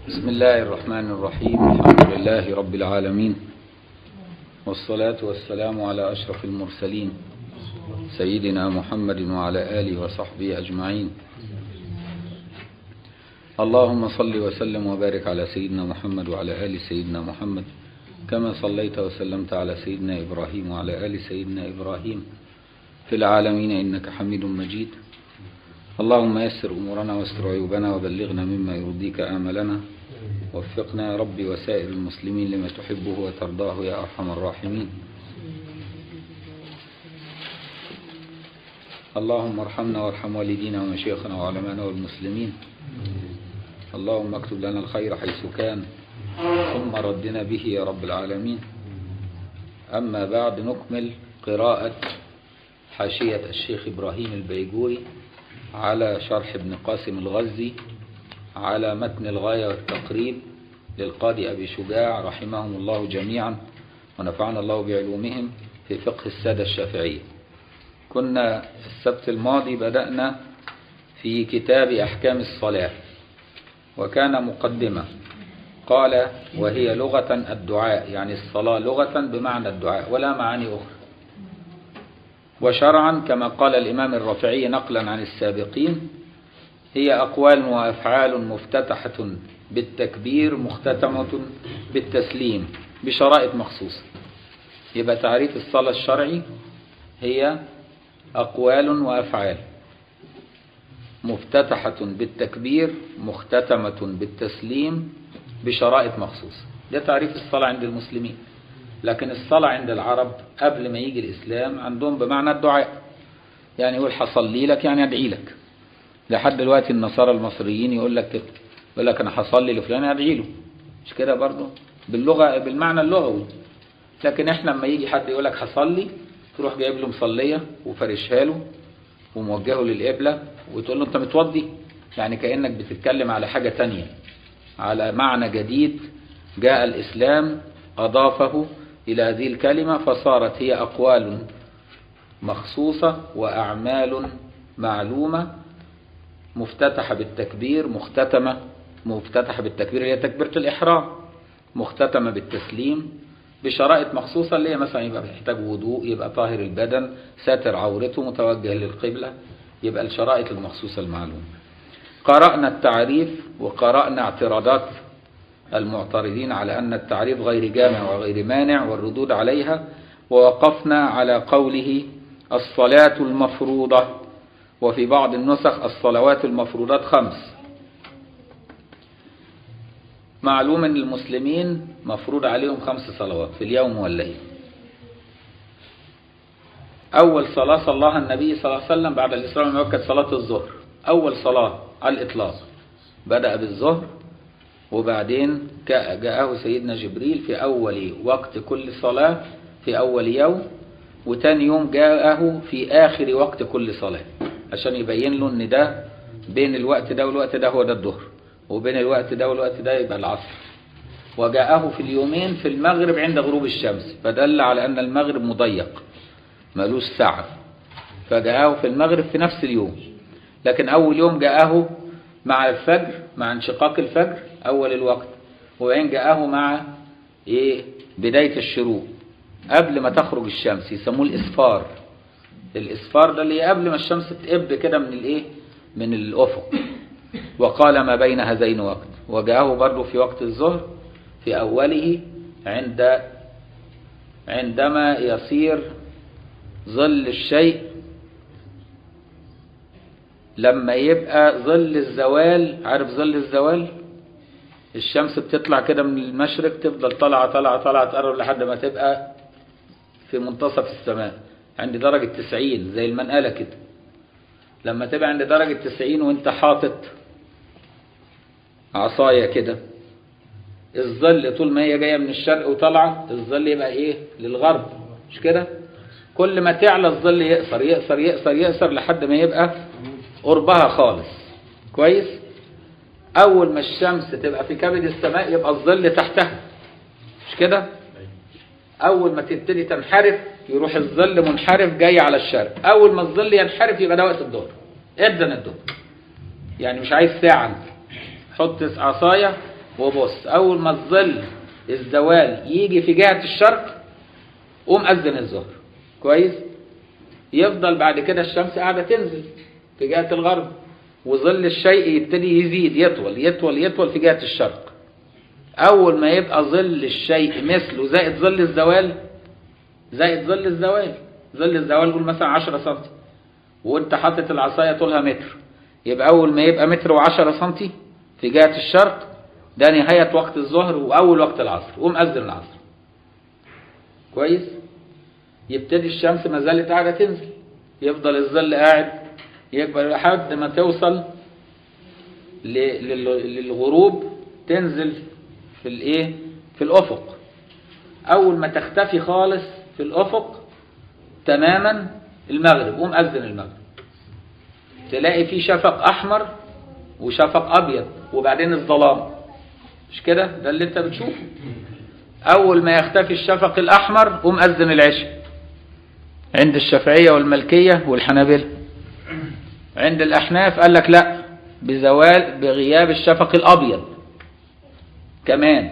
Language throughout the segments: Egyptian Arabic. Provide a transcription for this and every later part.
بسم الله الرحمن الرحيم الحمد لله رب العالمين والصلاة والسلام على أشرف المرسلين سيدنا محمد وعلى آله وصحبه أجمعين اللهم صل وسلم وبارك على سيدنا محمد وعلى آل سيدنا محمد كما صليت وسلمت على سيدنا إبراهيم وعلى آل سيدنا إبراهيم في العالمين إنك حميد مجيد اللهم يسر أمورنا واستر عيوبنا وبلغنا مما يرضيك آملنا وفقنا يا ربي وسائر المسلمين لما تحبه وترضاه يا أرحم الراحمين اللهم ارحمنا وارحم والدينا ومشيخنا وعلمانا والمسلمين اللهم اكتب لنا الخير حيث كان ثم ردنا به يا رب العالمين أما بعد نكمل قراءة حاشية الشيخ إبراهيم البيجوري على شرح ابن قاسم الغزي على متن الغاية والتقريب للقاضي أبي شجاع رحمهم الله جميعا ونفعنا الله بعلومهم في فقه السادة الشافعية كنا السبت الماضي بدأنا في كتاب أحكام الصلاة وكان مقدمة قال وهي لغة الدعاء يعني الصلاة لغة بمعنى الدعاء ولا معاني أخرى وشرعا كما قال الإمام الرافعي نقلا عن السابقين هي أقوال وأفعال مفتتحة بالتكبير مختتمة بالتسليم بشرائط مخصوصة يبقى تعريف الصلاة الشرعي هي أقوال وأفعال مفتتحة بالتكبير مختتمة بالتسليم بشرائط مخصوصة ده تعريف الصلاة عند المسلمين لكن الصلاة عند العرب قبل ما يجي الإسلام عندهم بمعنى الدعاء يعني يقول حصلي لك يعني أدعي لك لحد دلوقتي النصارى المصريين يقول لك كده يقول لك أنا هصلي لفلان أدعي له مش كده برضه باللغة بالمعنى اللغوي لكن احنا لما يجي حد يقول لك هصلي تروح جايب له مصلية وفرشها له وموجهه للقبلة وتقول له أنت متوضي يعني كأنك بتتكلم على حاجة تانية على معنى جديد جاء الإسلام أضافه إلى هذه الكلمة فصارت هي أقوال مخصوصة وأعمال معلومة مفتتحة بالتكبير مختتمة مفتتحة بالتكبير هي تكبيرة الإحرام مختتمة بالتسليم بشرائط مخصوصة اللي هي مثلا يبقى محتاج وضوء يبقى طاهر البدن ساتر عورته متوجه للقبلة يبقى الشرائط المخصوصة المعلومة قرأنا التعريف وقرأنا اعتراضات المعترضين على أن التعريف غير جامع وغير مانع والردود عليها ووقفنا على قوله الصلاة المفروضة وفي بعض النسخ الصلوات المفروضات خمس معلوم أن المسلمين مفروض عليهم خمس صلوات في اليوم والليل أول صلاة صلاها النبي صلى الله عليه وسلم بعد الإسلام المؤكد صلاة الظهر أول صلاة على الإطلاق بدأ بالظهر وبعدين جاءه سيدنا جبريل في أول وقت كل صلاة في أول يوم وتاني يوم جاءه في آخر وقت كل صلاة عشان يبين له ان ده بين الوقت ده والوقت ده هو ده الظهر وبين الوقت ده والوقت ده يبقى العصر وجاءه في اليومين في المغرب عند غروب الشمس فدل على أن المغرب مضيق ملوش ساعة فجاءه في المغرب في نفس اليوم لكن أول يوم جاءه مع الفجر مع انشقاق الفجر أول الوقت وبعدين جاءه مع إيه بداية الشروق قبل ما تخرج الشمس يسموه الإسفار الإسفار ده اللي قبل ما الشمس تقب كده من الإيه من الأفق وقال ما بين هذين وقت وجاءه برضه في وقت الظهر في أوله عند عندما يصير ظل الشيء لما يبقى ظل الزوال عارف ظل الزوال الشمس بتطلع كده من المشرق تفضل طالعة طالعة طالعة تقرب لحد ما تبقى في منتصف السماء عند درجة 90 زي المنقلة كده لما تبقى عند درجة 90 وانت حاطط عصاية كده الظل طول ما هي جاية من الشرق وطالعة الظل يبقى ايه للغرب مش كده كل ما تعلى الظل يقصر يقصر يقصر يقصر لحد ما يبقى قربها خالص كويس اول ما الشمس تبقى في كبد السماء يبقى الظل تحتها مش كده اول ما تبتدي تنحرف يروح الظل منحرف جاي على الشرق اول ما الظل ينحرف يبقى ده وقت الظهر ادن الظهر يعني مش عايز ساعة انت حط عصاية وبص اول ما الظل الزوال يجي في جهة الشرق قوم اذن الظهر كويس يفضل بعد كده الشمس قاعدة تنزل في جهة الغرب وظل الشيء يبتدي يزيد يطول يطول يطول في جهة الشرق أول ما يبقى ظل الشيء مثله زائد ظل الزوال زائد ظل الزوال ظل الزوال قول مثلا 10 سم وانت حاطط العصاية طولها متر يبقى أول ما يبقى متر و10 سم في جهة الشرق ده نهاية وقت الظهر وأول وقت العصر قوم أذن العصر كويس يبتدي الشمس ما زالت قاعدة تنزل يفضل الظل قاعد يكبر لحد ما توصل ل- لل- للغروب تنزل في الايه في الافق اول ما تختفي خالص في الافق تماما المغرب قوم اذن المغرب تلاقي في شفق احمر وشفق ابيض وبعدين الظلام مش كده ده اللي انت بتشوفه اول ما يختفي الشفق الاحمر قوم اذن العشاء عند الشافعيه والملكيه والحنابلة عند الاحناف قال لك لا بزوال بغياب الشفق الابيض كمان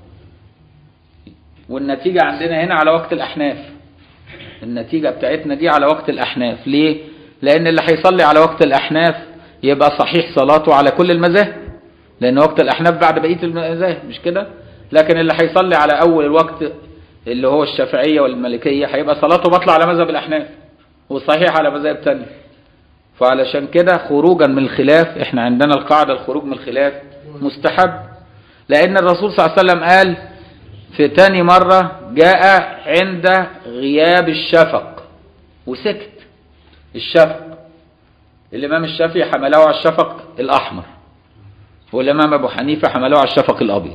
والنتيجة عندنا هنا على وقت الأحناف النتيجة بتاعتنا دي على وقت الأحناف ليه؟ لأن اللي هيصلي على وقت الأحناف يبقى صحيح صلاته على كل المذاهب لأن وقت الأحناف بعد بقية المذاهب مش كده؟ لكن اللي هيصلي على أول الوقت اللي هو الشافعية والمالكية هيبقى صلاته باطلة على مذهب الأحناف والصحيح على مذاهب تانية فعلشان كده خروجا من الخلاف احنا عندنا القاعدة الخروج من الخلاف مستحب لأن الرسول صلى الله عليه وسلم قال في تاني مرة جاء عند غياب الشفق وسكت الشفق الإمام الشافعي حمله على الشفق الأحمر والإمام أبو حنيفة حمله على الشفق الأبيض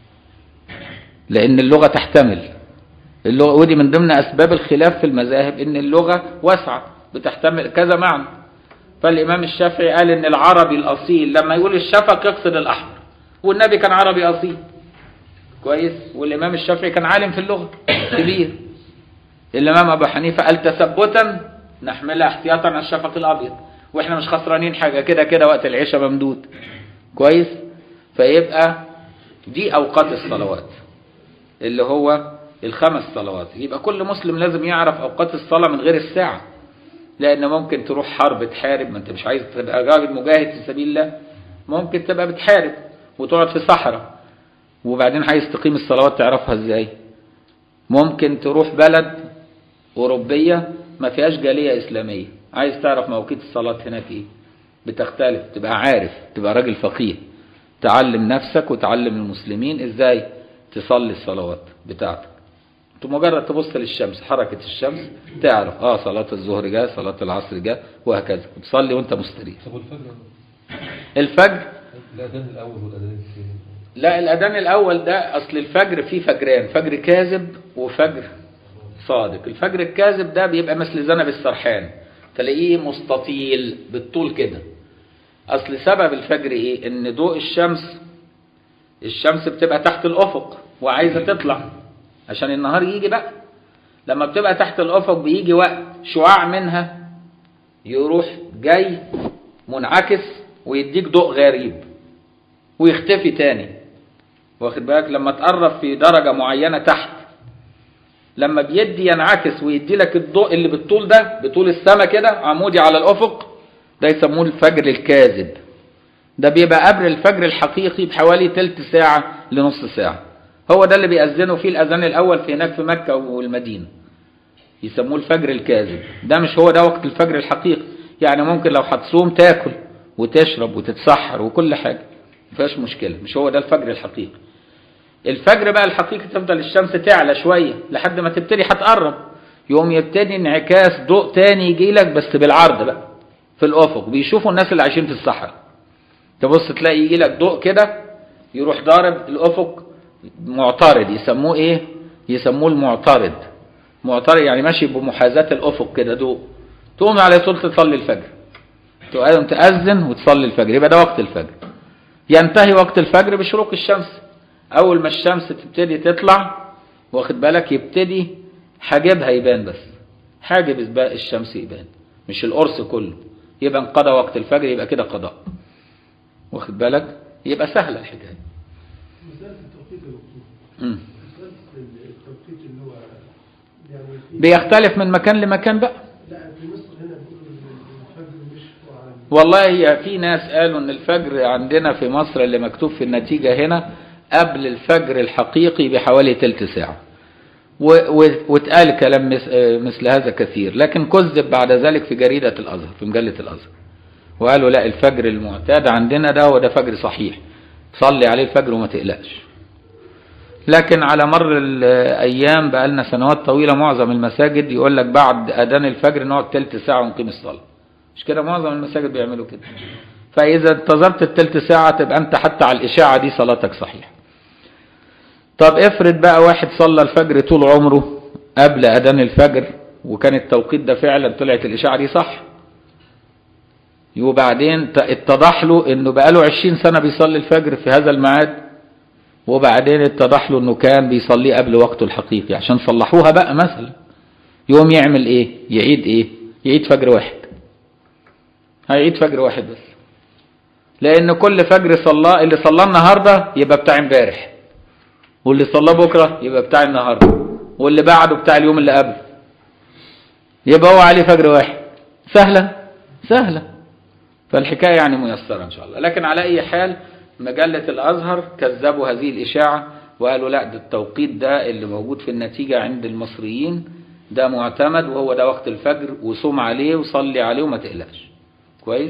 لأن اللغة تحتمل اللغة ودي من ضمن أسباب الخلاف في المذاهب إن اللغة واسعة بتحتمل كذا معنى فالإمام الشافعي قال إن العربي الأصيل لما يقول الشفق يقصد الأحمر والنبي كان عربي أصيل كويس والإمام الشافعي كان عالم في اللغة كبير الإمام أبو حنيفة قال تثبتا نحملها احتياطا على الشفق الأبيض وإحنا مش خسرانين حاجة كده كده وقت العشاء ممدود كويس فيبقى دي أوقات الصلوات اللي هو الخمس صلوات يبقى كل مسلم لازم يعرف أوقات الصلاة من غير الساعة لأن ممكن تروح حرب تحارب ما أنت مش عايز تبقى راجل مجاهد في سبيل الله ممكن تبقى بتحارب وتقعد في صحراء وبعدين عايز تقيم الصلوات تعرفها ازاي ممكن تروح بلد أوروبية ما فيهاش جالية إسلامية عايز تعرف مواقيت الصلاة هناك ايه بتختلف تبقى عارف تبقى راجل فقيه تعلم نفسك وتعلم المسلمين ازاي تصلي الصلوات بتاعتك انت مجرد تبص للشمس حركة الشمس تعرف اه صلاة الظهر جاء صلاة العصر جاء وهكذا وتصلي وانت مستريح طب والفجر الفجر الأذان الأول والأذان الثاني لا الأذان الأول ده أصل الفجر فيه فجران فجر كاذب وفجر صادق الفجر الكاذب ده بيبقى مثل ذنب السرحان تلاقيه مستطيل بالطول كده أصل سبب الفجر إيه إن ضوء الشمس الشمس بتبقى تحت الأفق وعايزة تطلع عشان النهار يجي بقى لما بتبقى تحت الأفق بيجي وقت شعاع منها يروح جاي منعكس ويديك ضوء غريب ويختفي تاني واخد بالك لما تقرب في درجة معينة تحت لما بيدي ينعكس ويدي لك الضوء اللي بالطول ده بطول السما كده عمودي على الأفق ده يسموه الفجر الكاذب ده بيبقى قبل الفجر الحقيقي بحوالي تلت ساعة لنص ساعة هو ده اللي بيأذنوا فيه الأذان الأول في هناك في مكة والمدينة يسموه الفجر الكاذب ده مش هو ده وقت الفجر الحقيقي يعني ممكن لو هتصوم تاكل وتشرب وتتسحر وكل حاجة مفيهاش مشكلة مش هو ده الفجر الحقيقي الفجر بقى الحقيقي تفضل الشمس تعلى شوية لحد ما تبتدي هتقرب يقوم يبتدي انعكاس ضوء تاني يجي لك بس بالعرض بقى في الأفق بيشوفوا الناس اللي عايشين في الصحراء تبص تلاقي يجي لك ضوء كده يروح ضارب الأفق معترض يسموه ايه يسموه المعترض معترض يعني ماشي بمحاذاة الأفق كده ضوء تقوم على طول تصلي الفجر تقوم تأذن وتصلي الفجر يبقى ده وقت الفجر ينتهي وقت الفجر بشروق الشمس أول ما الشمس تبتدي تطلع واخد بالك يبتدي حاجبها يبان بس حاجب الشمس يبان مش القرص كله يبقى انقضى وقت الفجر يبقى كده قضاء واخد بالك يبقى سهلة الحكاية مسألة التوقيت يا دكتور مم. مسألة التوقيت اللي هو يعني في بيختلف من مكان لمكان بقى لا في مصر هنا بيقولوا إن الفجر مش هو على والله هي في ناس قالوا ان الفجر عندنا في مصر اللي مكتوب في النتيجة هنا قبل الفجر الحقيقي بحوالي تلت ساعة و- و- واتقال كلام مس- آه، مثل هذا كثير لكن كذب بعد ذلك في جريدة الأزهر في مجلة الأزهر وقالوا لا الفجر المعتاد عندنا ده هو ده فجر صحيح صلي عليه الفجر وما تقلقش لكن على مر الأيام بقى لنا سنوات طويلة معظم المساجد يقول لك بعد أذان الفجر نقعد تلت ساعة ونقيم الصلاة مش كده معظم المساجد بيعملوا كده فإذا انتظرت التلت ساعة تبقى أنت حتى على الإشاعة دي صلاتك صحيحة طب افرض بقى واحد صلى الفجر طول عمره قبل أذان الفجر وكان التوقيت ده فعلا طلعت الإشاعة دي صح وبعدين ت- اتضح له انه بقاله 20 سنة بيصلي الفجر في هذا الميعاد وبعدين اتضح له انه كان بيصليه قبل وقته الحقيقي عشان صلحوها بقى مثلا يوم يعمل ايه يعيد ايه يعيد فجر واحد هيعيد فجر واحد بس لان كل فجر صلاه اللي صلاه النهارده يبقى بتاع امبارح واللي صلاه بكره يبقى بتاع النهارده واللي بعده بتاع اليوم اللي قبله يبقى هو عليه فجر واحد سهله سهله فالحكايه يعني ميسره ان شاء الله لكن على اي حال مجله الازهر كذبوا هذه الاشاعه وقالوا لا ده التوقيت ده اللي موجود في النتيجه عند المصريين ده معتمد وهو ده وقت الفجر وصوم عليه وصلي عليه وما تقلقش كويس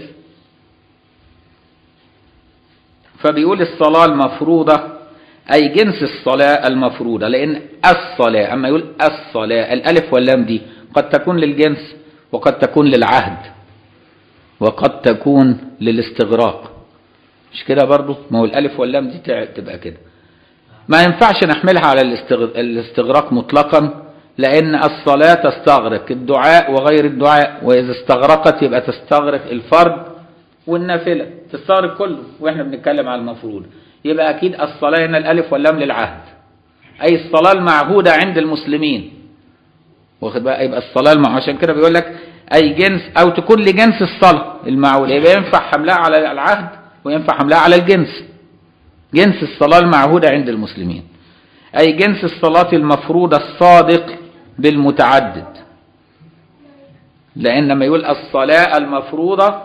فبيقول الصلاة المفروضة أي جنس الصلاة المفروضة لأن الصلاة أما يقول الصلاة الألف واللام دي قد تكون للجنس وقد تكون للعهد وقد تكون للاستغراق مش كده برضو ما هو الألف واللام دي تع- تبقى كده ما ينفعش نحملها على الاستغ- الاستغراق مطلقا لأن الصلاة تستغرق الدعاء وغير الدعاء وإذا استغرقت يبقى تستغرق الفرض والنافلة تستغرق كله وإحنا بنتكلم على المفروض يبقى أكيد الصلاة هنا الألف واللام للعهد أي الصلاة المعهودة عند المسلمين واخد بقى يبقى الصلاة المع... عشان كده بيقول لك أي جنس أو تكون لجنس الصلاة المعهودة يبقى ينفع حملها على العهد وينفع حملها على الجنس جنس الصلاة المعهودة عند المسلمين أي جنس الصلاة المفروضة الصادق بالمتعدد لأن لما يقول الصلاة المفروضة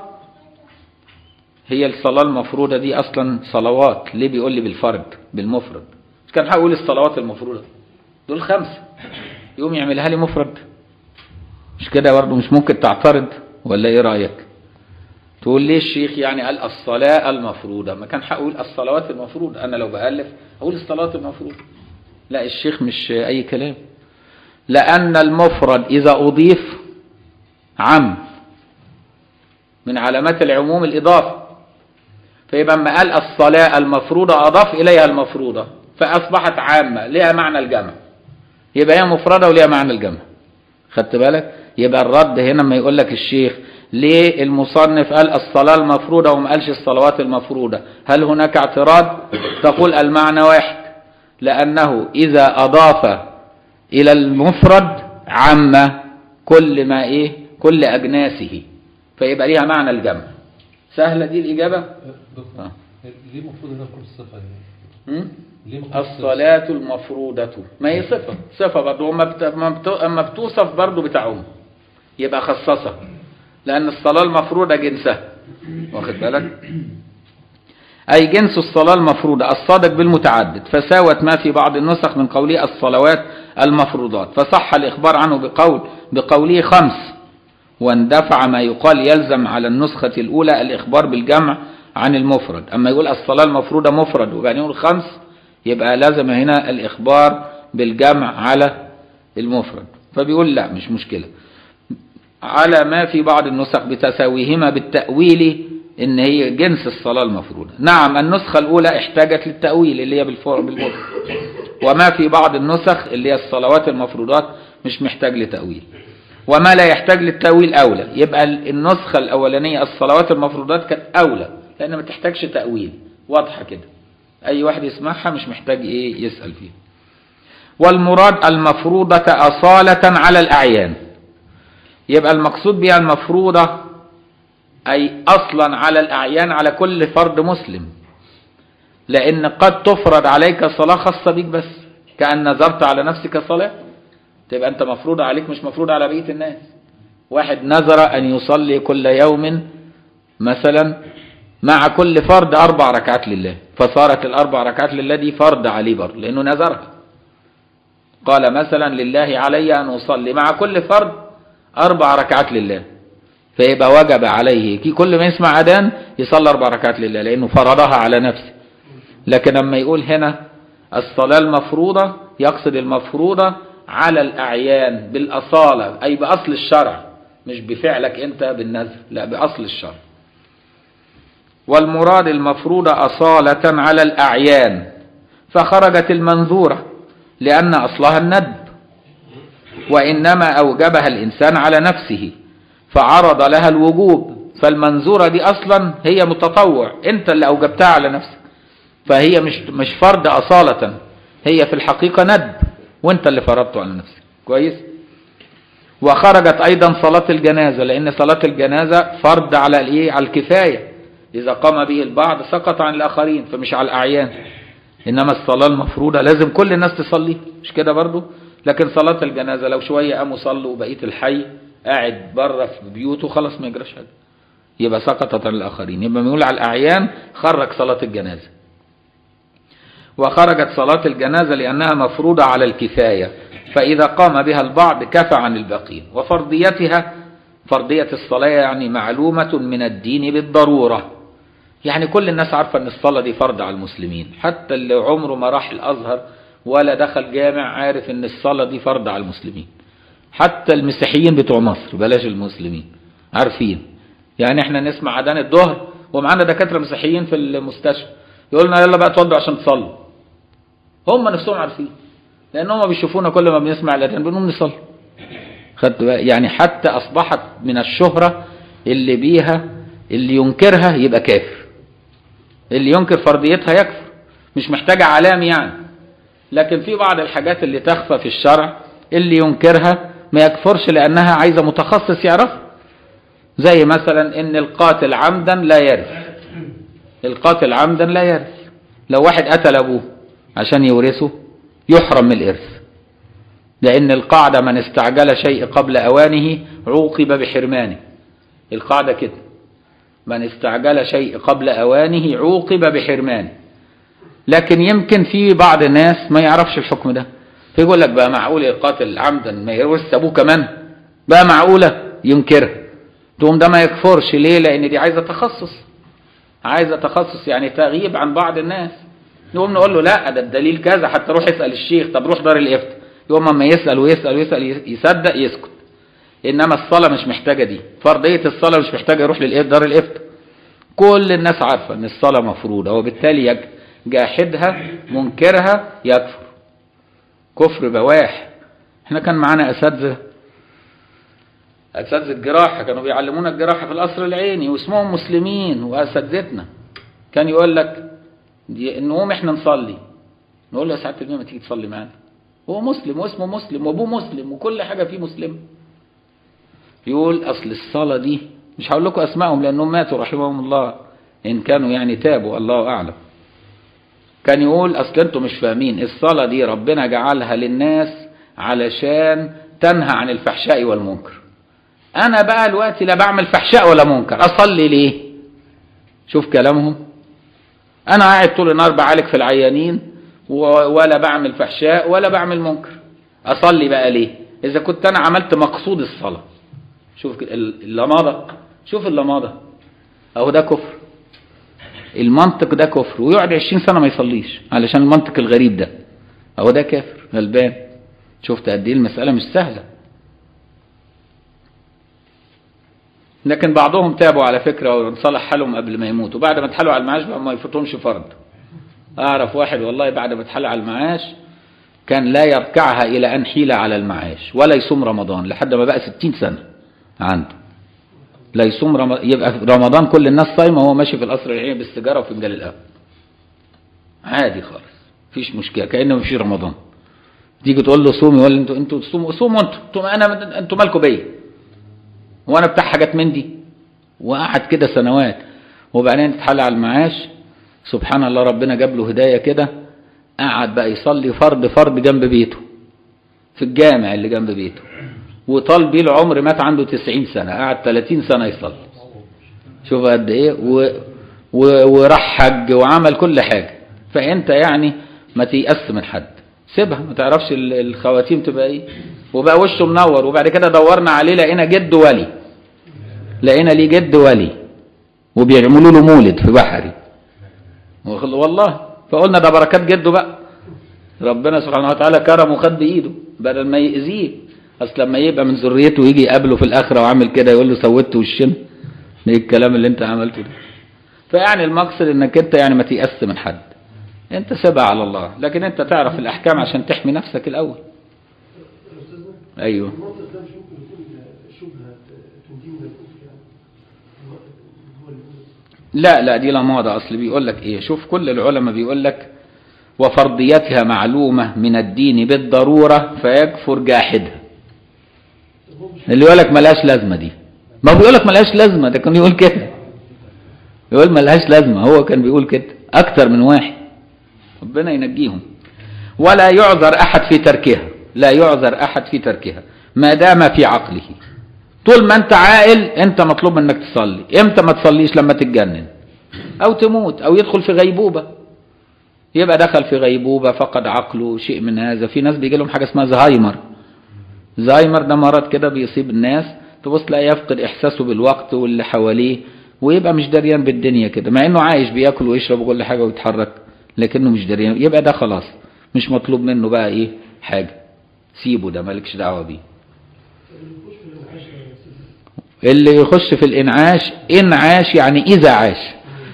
هي الصلاة المفروضة دي أصلا صلوات ليه بيقول لي بالفرد بالمفرد مش كان هقول الصلوات المفروضة دول خمسة يقوم يعملها لي مفرد مش كده برضه مش ممكن تعترض ولا ايه رأيك تقول ليه الشيخ يعني قال الصلاة المفروضة ما كان هقول الصلوات المفروضة أنا لو بألف أقول الصلاة المفروضة لا الشيخ مش أي كلام لأن المفرد إذا أضيف عم من علامات العموم الإضافة فيبقى لما قال الصلاة المفروضة أضاف إليها المفروضة فأصبحت عامة ليها معنى الجمع يبقى هي مفردة وليها معنى الجمع خدت بالك يبقى الرد هنا ما يقول لك الشيخ ليه المصنف قال الصلاة المفروضة وما قالش الصلوات المفروضة هل هناك اعتراض تقول المعنى واحد لأنه إذا أضاف إلى المفرد عم كل ما إيه كل أجناسه فيبقى ليها معنى الجمع سهلة دي الإجابة دكتور آه. ليه المفروض هنا تكون الصفة يعني؟ م? ليه المفروض الصلاة المفروضة ما هي صفة صفة برضه أما بت- أما بت- أما بتوصف برضه بتعم يبقى خصصها لأن الصلاة المفروضة جنسها واخد بالك أي جنس الصلاة المفروضة الصادق بالمتعدد فساوت ما في بعض النسخ من قوله الصلوات المفروضات فصح الإخبار عنه بقول بقوله خمس واندفع ما يقال يلزم على النسخة الأولى الإخبار بالجمع عن المفرد أما يقول الصلاة المفروضة مفرد وبعدين يقول خمس يبقى لازم هنا الإخبار بالجمع على المفرد فبيقول لا مش مشكلة على ما في بعض النسخ بتساويهما بالتأويل إن هي جنس الصلاة المفروضة نعم النسخة الأولى احتاجت للتأويل اللي هي بالفور بالمفرد وما في بعض النسخ اللي هي الصلوات المفروضات مش محتاج لتأويل وما لا يحتاج للتأويل أولى يبقى النسخة الأولانية الصلوات المفروضات كانت أولى لأن ما تحتاجش تأويل واضحة كده أي واحد يسمعها مش محتاج إيه يسأل فيها والمراد المفروضة أصالة على الأعيان يبقى المقصود بها المفروضة أي أصلا على الأعيان على كل فرد مسلم لأن قد تفرض عليك صلاة خاصة بيك بس كأن نذرت على نفسك صلاة تبقى أنت مفروض عليك مش مفروض على بقية الناس واحد نذر أن يصلي كل يوم مثلا مع كل فرد أربع ركعات لله فصارت الأربع ركعات لله دي فرض عليه برضه لأنه نذرها قال مثلا لله علي أن أصلي مع كل فرد أربع ركعات لله فيبقى وجب عليه كي كل ما يسمع أذان يصلي أربع ركعات لله لأنه فرضها على نفسه لكن لما يقول هنا الصلاة المفروضة يقصد المفروضة على الأعيان بالأصالة أي بأصل الشرع مش بفعلك أنت بالنذر لا بأصل الشرع والمراد المفروضة أصالة على الأعيان فخرجت المنذورة لأن أصلها الندب وإنما أوجبها الإنسان على نفسه فعرض لها الوجوب فالمنذورة دي أصلا هي متطوع أنت اللي أوجبتها على نفسك فهي مش مش فرض أصالة هي في الحقيقة ندب وأنت اللي فرضته على نفسك كويس وخرجت أيضا صلاة الجنازة لأن صلاة الجنازة فرض على الإيه على الكفاية إذا قام به البعض سقط عن الآخرين فمش على الأعيان إنما الصلاة المفروضة لازم كل الناس تصلي مش كده برضو لكن صلاة الجنازة لو شوية قاموا صلوا وبقية الحي قاعد بره في بيوته خلاص ما يجراش حاجة يبقى سقطت عن الآخرين يبقى بيقول على الأعيان خرج صلاة الجنازة وخرجت صلاة الجنازة لأنها مفروضة على الكفاية فإذا قام بها البعض كفى عن الباقين وفرضيتها فرضية الصلاة يعني معلومة من الدين بالضرورة يعني كل الناس عارفة أن الصلاة دي فرض على المسلمين حتى اللي عمره ما راح الأزهر ولا دخل جامع عارف أن الصلاة دي فرض على المسلمين حتى المسيحيين بتوع مصر بلاش المسلمين عارفين يعني احنا نسمع أذان الظهر ومعانا دكاترة مسيحيين في المستشفى يقول لنا يلا بقى اتوضوا عشان تصلوا هم نفسهم عارفين لأن هم بيشوفونا كل ما بنسمع الأذان بنقوم نصلي خدت بقى؟ يعني حتى أصبحت من الشهرة اللي بيها اللي ينكرها يبقى كافر اللي ينكر فرضيتها يكفر مش محتاجة علام يعني لكن في بعض الحاجات اللي تخفى في الشرع اللي ينكرها ما يكفرش لأنها عايزة متخصص يعرفها زي مثلا ان القاتل عمدا لا يرث القاتل عمدا لا يرث لو واحد قتل ابوه عشان يورثه يحرم من الارث لان القاعدة من استعجل شيء قبل اوانه عوقب بحرمانه القاعدة كده من استعجل شيء قبل اوانه عوقب بحرمانه لكن يمكن في بعض الناس ما يعرفش الحكم ده فيقول لك بقى معقول القاتل عمدا ما يورث ابوه كمان بقى معقولة ينكرها تقوم ده ما يكفرش ليه لان دي عايزة تخصص عايزة تخصص يعني تغيب عن بعض الناس نقوم نقول له لا ده الدليل كذا حتى روح اسأل الشيخ طب روح دار الافتاء يقوم اما يسأل ويسأل ويسأل يصدق يسكت انما الصلاة مش محتاجة دي فرضية الصلاة مش محتاجة يروح للافتاء دار الافتاء كل الناس عارفة ان الصلاة مفروضة وبالتالي يج- جاحدها منكرها يكفر كفر بواح احنا كان معانا اساتذه اساتذه الجراحه كانوا بيعلمونا الجراحه في القصر العيني واسمهم مسلمين واساتذتنا كان يقول لك دي- نقوم احنا نصلي نقول له يا سعاده الامام ما تيجي تصلي معانا هو مسلم واسمه مسلم وابوه مسلم وكل حاجه فيه مسلم يقول اصل الصلاه دي مش هقول لكم اسمائهم لانهم ماتوا رحمهم الله ان كانوا يعني تابوا الله اعلم كان يقول اصل انتوا مش فاهمين الصلاه دي ربنا جعلها للناس علشان تنهى عن الفحشاء والمنكر انا بقى دلوقتي لا بعمل فحشاء ولا منكر اصلي ليه شوف كلامهم انا قاعد طول النهار بعالج في العيانين و- ولا بعمل فحشاء ولا بعمل منكر اصلي بقى ليه اذا كنت انا عملت مقصود الصلاه شوف ك- ال- اللماضه شوف اللماضه اهو ده كفر المنطق ده كفر ويقعد 20 سنه ما يصليش علشان المنطق الغريب ده اهو ده كافر غلبان شفت قد ايه المساله مش سهله لكن بعضهم تابوا على فكره وانصلح حالهم قبل ما يموتوا بعد ما اتحالوا على المعاش بقى ما يفوتهمش فرض اعرف واحد والله بعد ما اتحال على المعاش كان لا يركعها الى ان حيل على المعاش ولا يصوم رمضان لحد ما بقى 60 سنه عنده لا يصوم رم... يبقى في رمضان كل الناس صايمه وهو ماشي في القصر العيني بالسيجاره وفنجان القهوه عادي خالص مفيش مشكله كانه مفيش رمضان تيجي تقول له صومي ولا انتوا انتوا صوموا صوموا انتوا انتوا انا انتوا مالكم بيا وانا بتاع حاجات من دي وقعد كده سنوات وبعدين اتحل على المعاش سبحان الله ربنا جاب له هداية كده قعد بقى يصلي فرض فرض جنب بيته في الجامع اللي جنب بيته وطال بيه العمر مات عنده 90 سنة قعد 30 سنة يصلي شوف قد ايه و... و... وراح حج وعمل كل حاجة فانت يعني ما تيأس من حد سيبها ما تعرفش ال- الخواتيم تبقى ايه وبقى وشه منور وبعد كده دورنا عليه لقينا جد ولي لقينا ليه جد ولي وبيعملوا له مولد في بحري وخل- والله فقلنا ده بركات جده بقى ربنا سبحانه وتعالى كرمه وخد بايده بدل ما يأذيه اصل لما يبقى من ذريته ويجي يقابله في الاخره وعامل كده يقول له سويت وشنا ايه الكلام اللي انت عملته ده فيعني المقصد انك انت يعني ما تيأس من حد انت سيبها على الله لكن انت تعرف الاحكام عشان تحمي نفسك الاول أستاذنا ايوه المنطق ده مش ممكن يكون شبهة تنجي من الكفر يعني هو اللي هو لا لا دي لا موضة اصل بيقول لك ايه شوف كل العلماء بيقول لك وفرضيتها معلومة من الدين بالضرورة فيكفر جاحدها اللي يقول لك ملهاش لازمة دي ما هو بيقول لك ملهاش لازمة ده كان يقول كده يقول ملهاش لازمة هو كان بيقول كده أكتر من واحد ربنا ينجيهم ولا يعذر أحد في تركها لا يعذر أحد في تركها ما دام في عقله طول ما أنت عاقل أنت مطلوب منك تصلي إمتى ما تصليش لما تتجنن أو تموت أو يدخل في غيبوبة يبقى دخل في غيبوبة فقد عقله شيء من هذا في ناس بيجي لهم حاجة اسمها زهايمر زهايمر ده مرض كده بيصيب الناس تبص تلاقيه يفقد إحساسه بالوقت واللي حواليه ويبقى مش دريان بالدنيا كده مع إنه عايش بياكل ويشرب وكل حاجة ويتحرك لكنه مش دريان يبقى ده خلاص مش مطلوب منه بقى إيه حاجة سيبه ده مالكش دعوة بيه اللي يخش في الإنعاش إنعاش يعني إذا عاش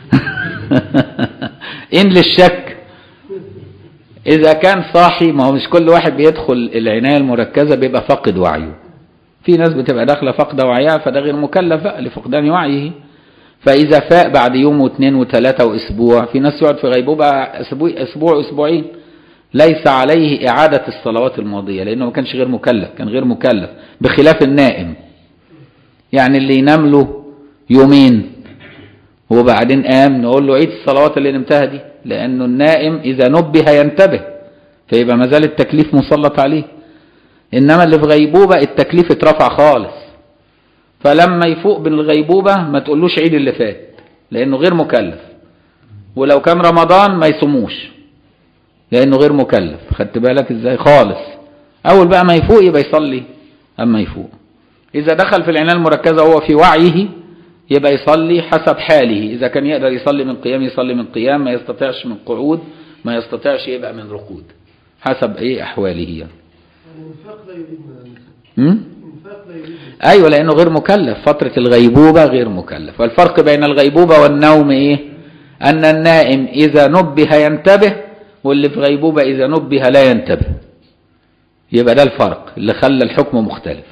إن للشك إذا كان صاحي ما هو مش كل واحد بيدخل العناية المركزة بيبقى فاقد وعيه في ناس بتبقى داخلة فاقدة وعيها فده غير مكلف بقى لفقدان وعيه فإذا فاق بعد يوم واثنين وثلاثة وأسبوع في ناس يقعد في غيبوبة أسبوع أسبوع أسبوعين ليس عليه إعادة الصلوات الماضية لأنه ما كانش غير مكلف كان غير مكلف بخلاف النائم يعني اللي ينام له يومين وبعدين قام نقول له عيد الصلوات اللي نمتها دي لأنه النائم إذا نبه ينتبه فيبقى ما زال التكليف مسلط عليه إنما اللي في غيبوبة التكليف اترفع خالص فلما يفوق بالغيبوبة ما تقولوش عيد اللي فات لأنه غير مكلف ولو كان رمضان ما يصوموش لأنه غير مكلف خدت بالك إزاي خالص أول بقى ما يفوق يبقى يصلي أما يفوق إذا دخل في العناية المركزة وهو في وعيه يبقى يصلي حسب حاله إذا كان يقدر يصلي من قيام يصلي من قيام ما يستطيعش من قعود ما يستطيعش يبقى من ركود حسب إيه أحواله يعني يعني الانفاق لا يريدنا م? الانفاق لا يريدنا أيوة لأنه غير مكلف فترة الغيبوبة غير مكلف والفرق بين الغيبوبة والنوم إيه أن النائم إذا نبه ينتبه واللي في غيبوبة إذا نبه لا ينتبه يبقى ده الفرق اللي خلى الحكم مختلف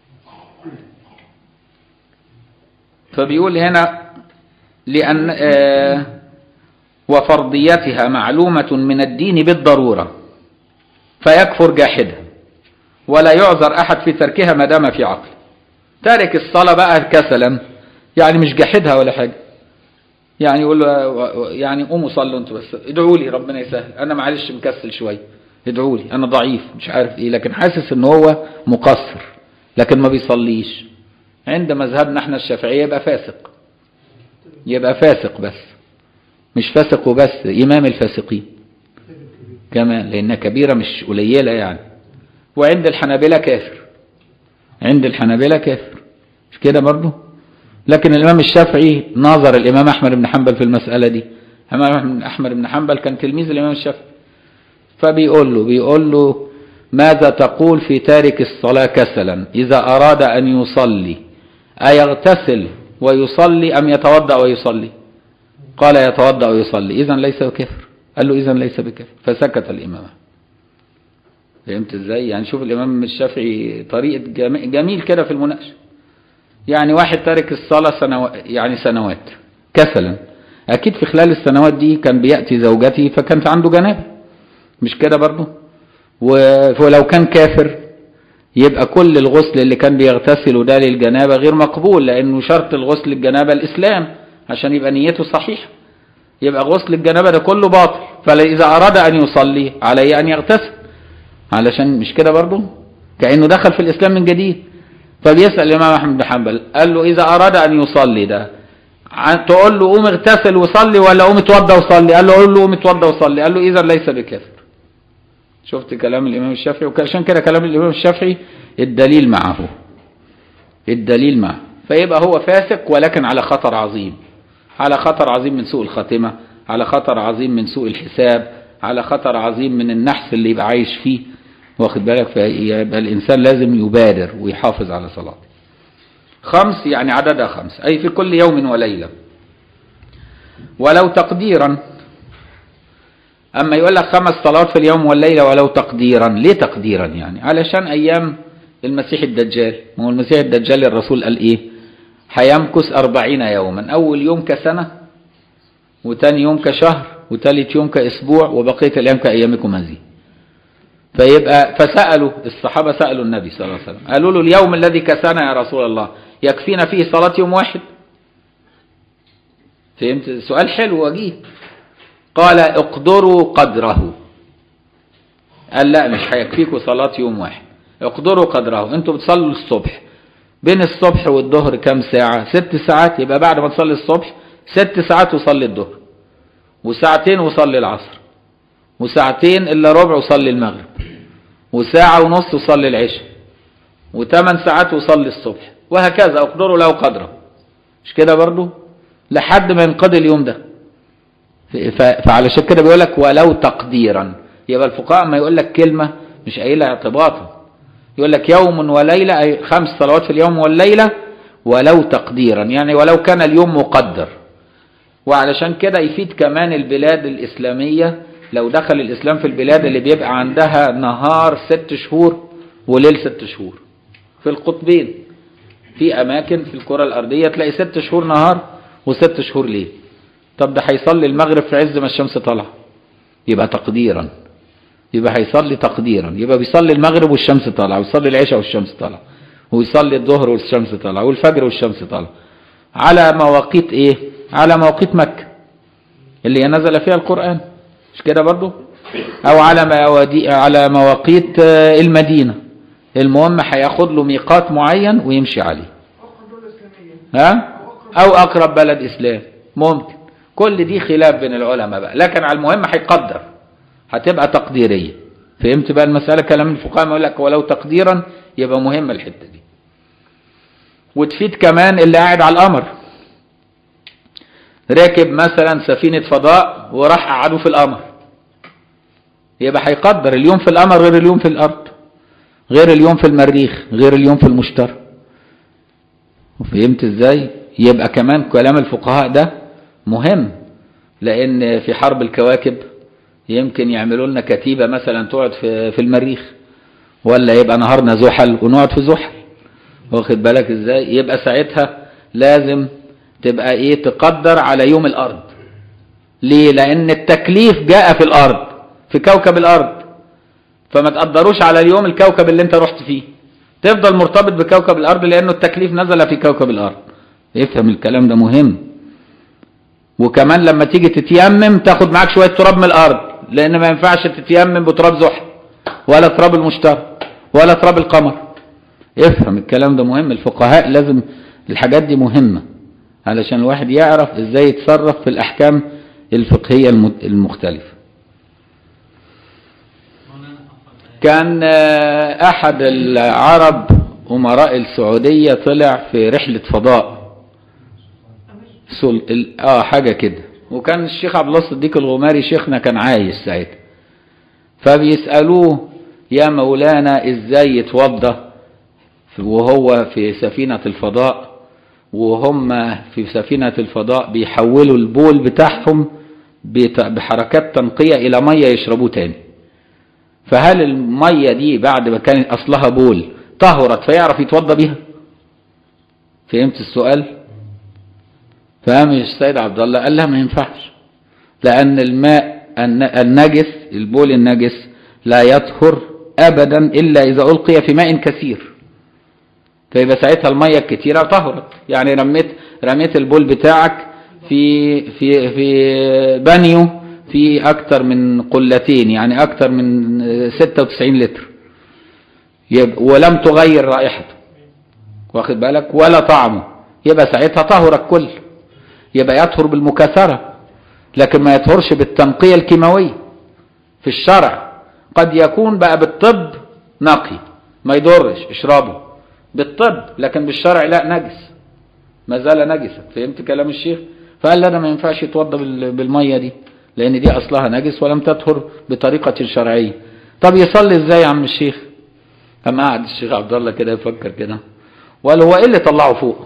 فبيقول هنا لأن آه وفرضيتها معلومة من الدين بالضرورة فيكفر جاحدها ولا يعذر أحد في تركها ما دام في عقل تارك الصلاة بقى كسلا يعني مش جاحدها ولا حاجة يعني يقول له يعني قوموا صلوا انتوا بس ادعوا لي ربنا يسهل انا معلش مكسل شويه ادعوا لي انا ضعيف مش عارف ايه لكن حاسس ان هو مقصر لكن ما بيصليش عند مذهبنا احنا الشافعيه يبقى فاسق يبقى فاسق بس مش فاسق وبس امام الفاسقين كمان لانها كبيره مش قليله يعني وعند الحنابلة كافر عند الحنابلة كافر مش كده برضه لكن الإمام الشافعي ناظر الإمام أحمد بن حنبل في المسألة دي الإمام أحمد بن حنبل كان تلميذ الإمام الشافعي فبيقول له بيقول له ماذا تقول في تارك الصلاة كسلا إذا أراد أن يصلي أيغتسل ويصلي أم يتوضأ ويصلي قال يتوضأ ويصلي إذا ليس بكفر قال له إذا ليس بكفر فسكت الإمام فهمت ازاي يعني شوف الامام الشافعي طريقه جميل, جميل كده في المناقشه يعني واحد تارك الصلاه سنوات يعني سنوات كسلا اكيد في خلال السنوات دي كان بياتي زوجته فكانت عنده جنابه مش كده برضه ولو كان كافر يبقى كل الغسل اللي كان بيغتسله ده للجنابه غير مقبول لانه شرط الغسل الجنابه الاسلام عشان يبقى نيته صحيحه يبقى غسل الجنابة ده كله باطل فإذا أراد أن يصلي عليه أن يغتسل علشان مش كده برضه كأنه دخل في الإسلام من جديد فبيسأل الإمام أحمد بن حنبل قال له إذا أراد أن يصلي ده عن- تقول له قوم اغتسل وصلي ولا قوم اتوضى وصلي قال له قول له قوم اتوضى وصلي قال له إذا ليس بكافر شفت كلام الإمام الشافعي وعشان كده كلام الإمام الشافعي الدليل معه الدليل معه فيبقى هو فاسق ولكن على خطر عظيم على خطر عظيم من سوء الخاتمة على خطر عظيم من سوء الحساب على خطر عظيم من النحس اللي يبقى عايش فيه واخد بالك فيبقى الإنسان لازم يبادر ويحافظ على صلاته خمس يعني عددها خمس أي في كل يوم وليلة ولو تقديرا أما يقول لك خمس صلوات في اليوم والليلة ولو تقديرا ليه تقديرا يعني علشان أيام المسيح الدجال ما هو المسيح الدجال الرسول قال إيه هيمكث أربعين يوما أول يوم كسنة وتاني يوم كشهر وتالت يوم كأسبوع وبقية الأيام كأيامكم هذه فيبقى فسألوا الصحابة سألوا النبي صلى الله عليه وسلم قالوا له اليوم الذي كسنا يا رسول الله يكفينا فيه صلاة يوم واحد فهمت سؤال حلو وجيه قال اقدروا قدره قال لا مش هيكفيكوا صلاة يوم واحد اقدروا قدره انتوا بتصلوا الصبح بين الصبح والظهر كام ساعة ست ساعات يبقى بعد ما تصلي الصبح ست ساعات وصلي الظهر وساعتين وصلي العصر وساعتين الا ربع وصلي المغرب وساعة ونص وصلي العشاء وثمان ساعات وصلي الصبح وهكذا اقدروا له قدره مش كده برضو لحد ما ينقضي اليوم ده ف- فعلشان كده بيقول لك ولو تقديرا يبقى الفقهاء ما يقول لك كلمة مش قايلها اعتباطا يقول لك يوم وليلة أي خمس صلوات في اليوم والليلة ولو تقديرا يعني ولو كان اليوم مقدر وعلشان كده يفيد كمان البلاد الإسلامية لو دخل الإسلام في البلاد اللي بيبقى عندها نهار ست شهور وليل ست شهور في القطبين في أماكن في الكرة الأرضية تلاقي ست شهور نهار وست شهور ليل طب ده هيصلي المغرب في عز ما الشمس طالعة يبقى تقديرا يبقى هيصلي تقديرا يبقى بيصلي المغرب والشمس طالعة ويصلي العشاء والشمس طالعة ويصلي الظهر والشمس طالعة والفجر والشمس طالعة على مواقيت ايه على مواقيت مكة اللي هي نزل فيها القرآن مش كده برضو او على موادي على مواقيت آه، المدينة المهم هياخد له ميقات معين ويمشي عليه ها او اقرب بلد اسلام ممكن كل دي خلاف بين العلماء بقى لكن على المهم هيقدر هتبقى تقديريه فهمت بقى المساله كلام الفقهاء ما يقول لك ولو تقديرا يبقى مهمه الحته دي وتفيد كمان اللي قاعد على القمر راكب مثلا سفينه فضاء وراح قعدوا في القمر يبقى هيقدر اليوم في القمر غير اليوم في الارض غير اليوم في المريخ غير اليوم في المشتري فهمت ازاي يبقى كمان كلام الفقهاء ده مهم لان في حرب الكواكب يمكن يعملوا لنا كتيبة مثلا تقعد في في المريخ ولا يبقى نهارنا زحل ونقعد في زحل واخد بالك ازاي يبقى ساعتها لازم تبقى ايه تقدر على يوم الارض ليه لان التكليف جاء في الارض في كوكب الارض فما تقدروش على اليوم الكوكب اللي انت رحت فيه تفضل مرتبط بكوكب الارض لانه التكليف نزل في كوكب الارض افهم الكلام ده مهم وكمان لما تيجي تتيمم تاخد معاك شويه تراب من الارض لان ما ينفعش تتيمم بتراب زحل ولا تراب المشتري ولا تراب القمر افهم الكلام ده مهم الفقهاء لازم الحاجات دي مهمه علشان الواحد يعرف ازاي يتصرف في الاحكام الفقهيه الم- المختلفه كان آه، احد العرب امراء السعوديه طلع في رحله فضاء سل... ال- اه حاجه كده وكان الشيخ عبد الله الصديق الغماري شيخنا كان عايش ساعتها فبيسالوه يا مولانا ازاي يتوضى وهو في سفينه الفضاء وهم في سفينه الفضاء بيحولوا البول بتاعهم بت- بحركات تنقيه الى ميه يشربوه تاني فهل الميه دي بعد ما كانت اصلها بول طهرت فيعرف يتوضى بيها فهمت السؤال فقام السيد عبد الله قال لها ما ينفعش لان الماء الن- النجس البول النجس لا يطهر ابدا الا اذا القي في ماء كثير فيبقى ساعتها الميه الكتيره طهرت يعني رميت رميت البول بتاعك في في في بانيو في اكتر من قلتين يعني اكتر من 96 لتر يبقى ولم تغير رائحته واخد بالك ولا طعمه يبقى ساعتها طهر الكل يبقى يطهر بالمكاثرة لكن ما يطهرش بالتنقية الكيماوية في الشرع قد يكون بقى بالطب نقي ما يضرش اشربه بالطب لكن بالشرع لا نجس ما زال نجسا فهمت كلام الشيخ فقال لنا ما ينفعش يتوضى بال- بالمية دي لان دي اصلها نجس ولم تطهر بطريقة شرعية طب يصلي ازاي يا عم الشيخ اما قعد الشيخ عبد الله كده يفكر كده وقال هو ايه اللي طلعه فوق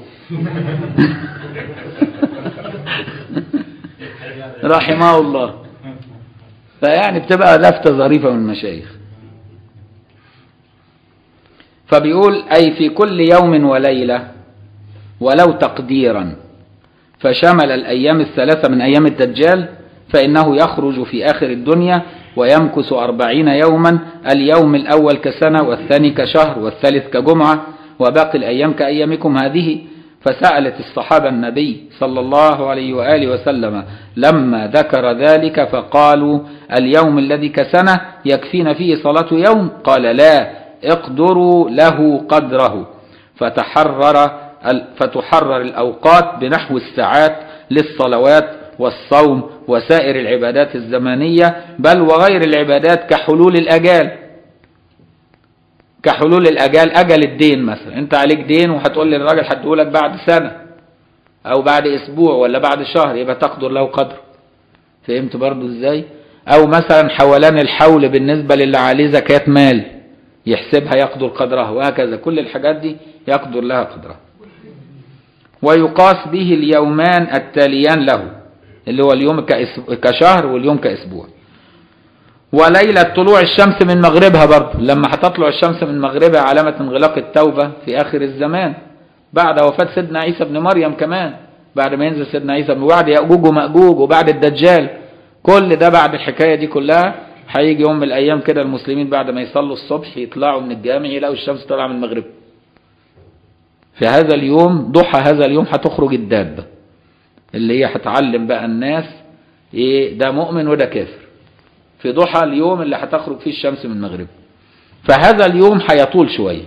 رحمه الله فيعني بتبقى لفتة ظريفة من المشايخ فبيقول أي في كل يوم وليلة ولو تقديرا فشمل الأيام الثلاثة من أيام الدجال فإنه يخرج في آخر الدنيا ويمكث أربعين يوما اليوم الأول كسنة والثاني كشهر والثالث كجمعة وباقي الأيام كأيامكم هذه فسألت الصحابة النبي صلى الله عليه وآله وسلم لما ذكر ذلك فقالوا اليوم الذي كسنة يكفينا فيه صلاة يوم قال لا اقدروا له قدره فتحرر فتحرر الأوقات بنحو الساعات للصلوات والصوم وسائر العبادات الزمانية بل وغير العبادات كحلول الأجال كحلول الأجال أجل الدين مثلا أنت عليك دين وهتقول للراجل هديهولك بعد سنة أو بعد أسبوع ولا بعد شهر يبقى تقدر له قدر فهمت برضو إزاي أو مثلا حولان الحول بالنسبة للي عليه زكاة مال يحسبها يقدر قدرها وهكذا كل الحاجات دي يقدر لها قدرها ويقاس به اليومان التاليان له اللي هو اليوم كأس- كشهر واليوم كأسبوع وليلة طلوع الشمس من مغربها برضه لما هتطلع الشمس من مغربها علامة انغلاق التوبة في آخر الزمان بعد وفاة سيدنا عيسى بن مريم كمان بعد ما ينزل سيدنا عيسى وبعد يأجوج ومأجوج وبعد الدجال كل ده بعد الحكاية دي كلها هيجي يوم من الأيام كده المسلمين بعد ما يصلوا الصبح يطلعوا من الجامع يلاقوا الشمس طالعة من المغرب في هذا اليوم ضحى هذا اليوم هتخرج الدابة اللي هي هتعلم بقى الناس ايه ده مؤمن وده كافر في ضحى اليوم اللي هتخرج فيه الشمس من المغرب فهذا اليوم هيطول شوية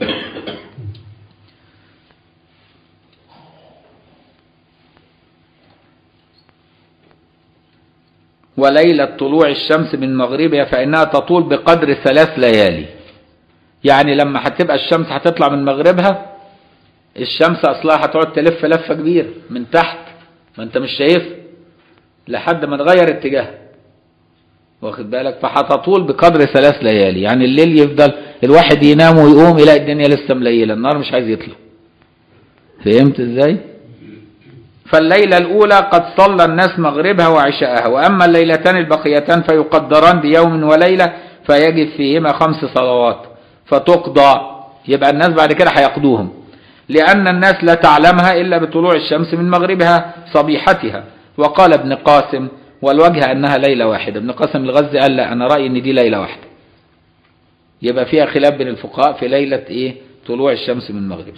وليلة طلوع الشمس من مغربها فإنها تطول بقدر ثلاث ليالي يعني لما هتبقى الشمس هتطلع من مغربها الشمس أصلها هتقعد تلف لفة كبيرة من تحت ما انت مش شايف لحد ما تغير اتجاهها واخد بالك فهتطول بقدر ثلاث ليالي يعني الليل يفضل الواحد ينام ويقوم يلاقي الدنيا لسه مليلة النهار مش عايز يطلع فهمت ازاي فالليلة الأولى قد صلى الناس مغربها وعشاءها وأما الليلتان البقيتان فيقدران بيوم وليلة فيجب فيهما خمس صلوات فتقضى يبقى الناس بعد كده هيقضوهم لأن الناس لا تعلمها إلا بطلوع الشمس من مغربها صبيحتها وقال ابن قاسم والوجه أنها ليلة واحدة ابن قاسم الغزي قال لا أنا رأيي أن دي ليلة واحدة يبقى فيها خلاف بين الفقهاء في ليلة إيه طلوع الشمس من مغرب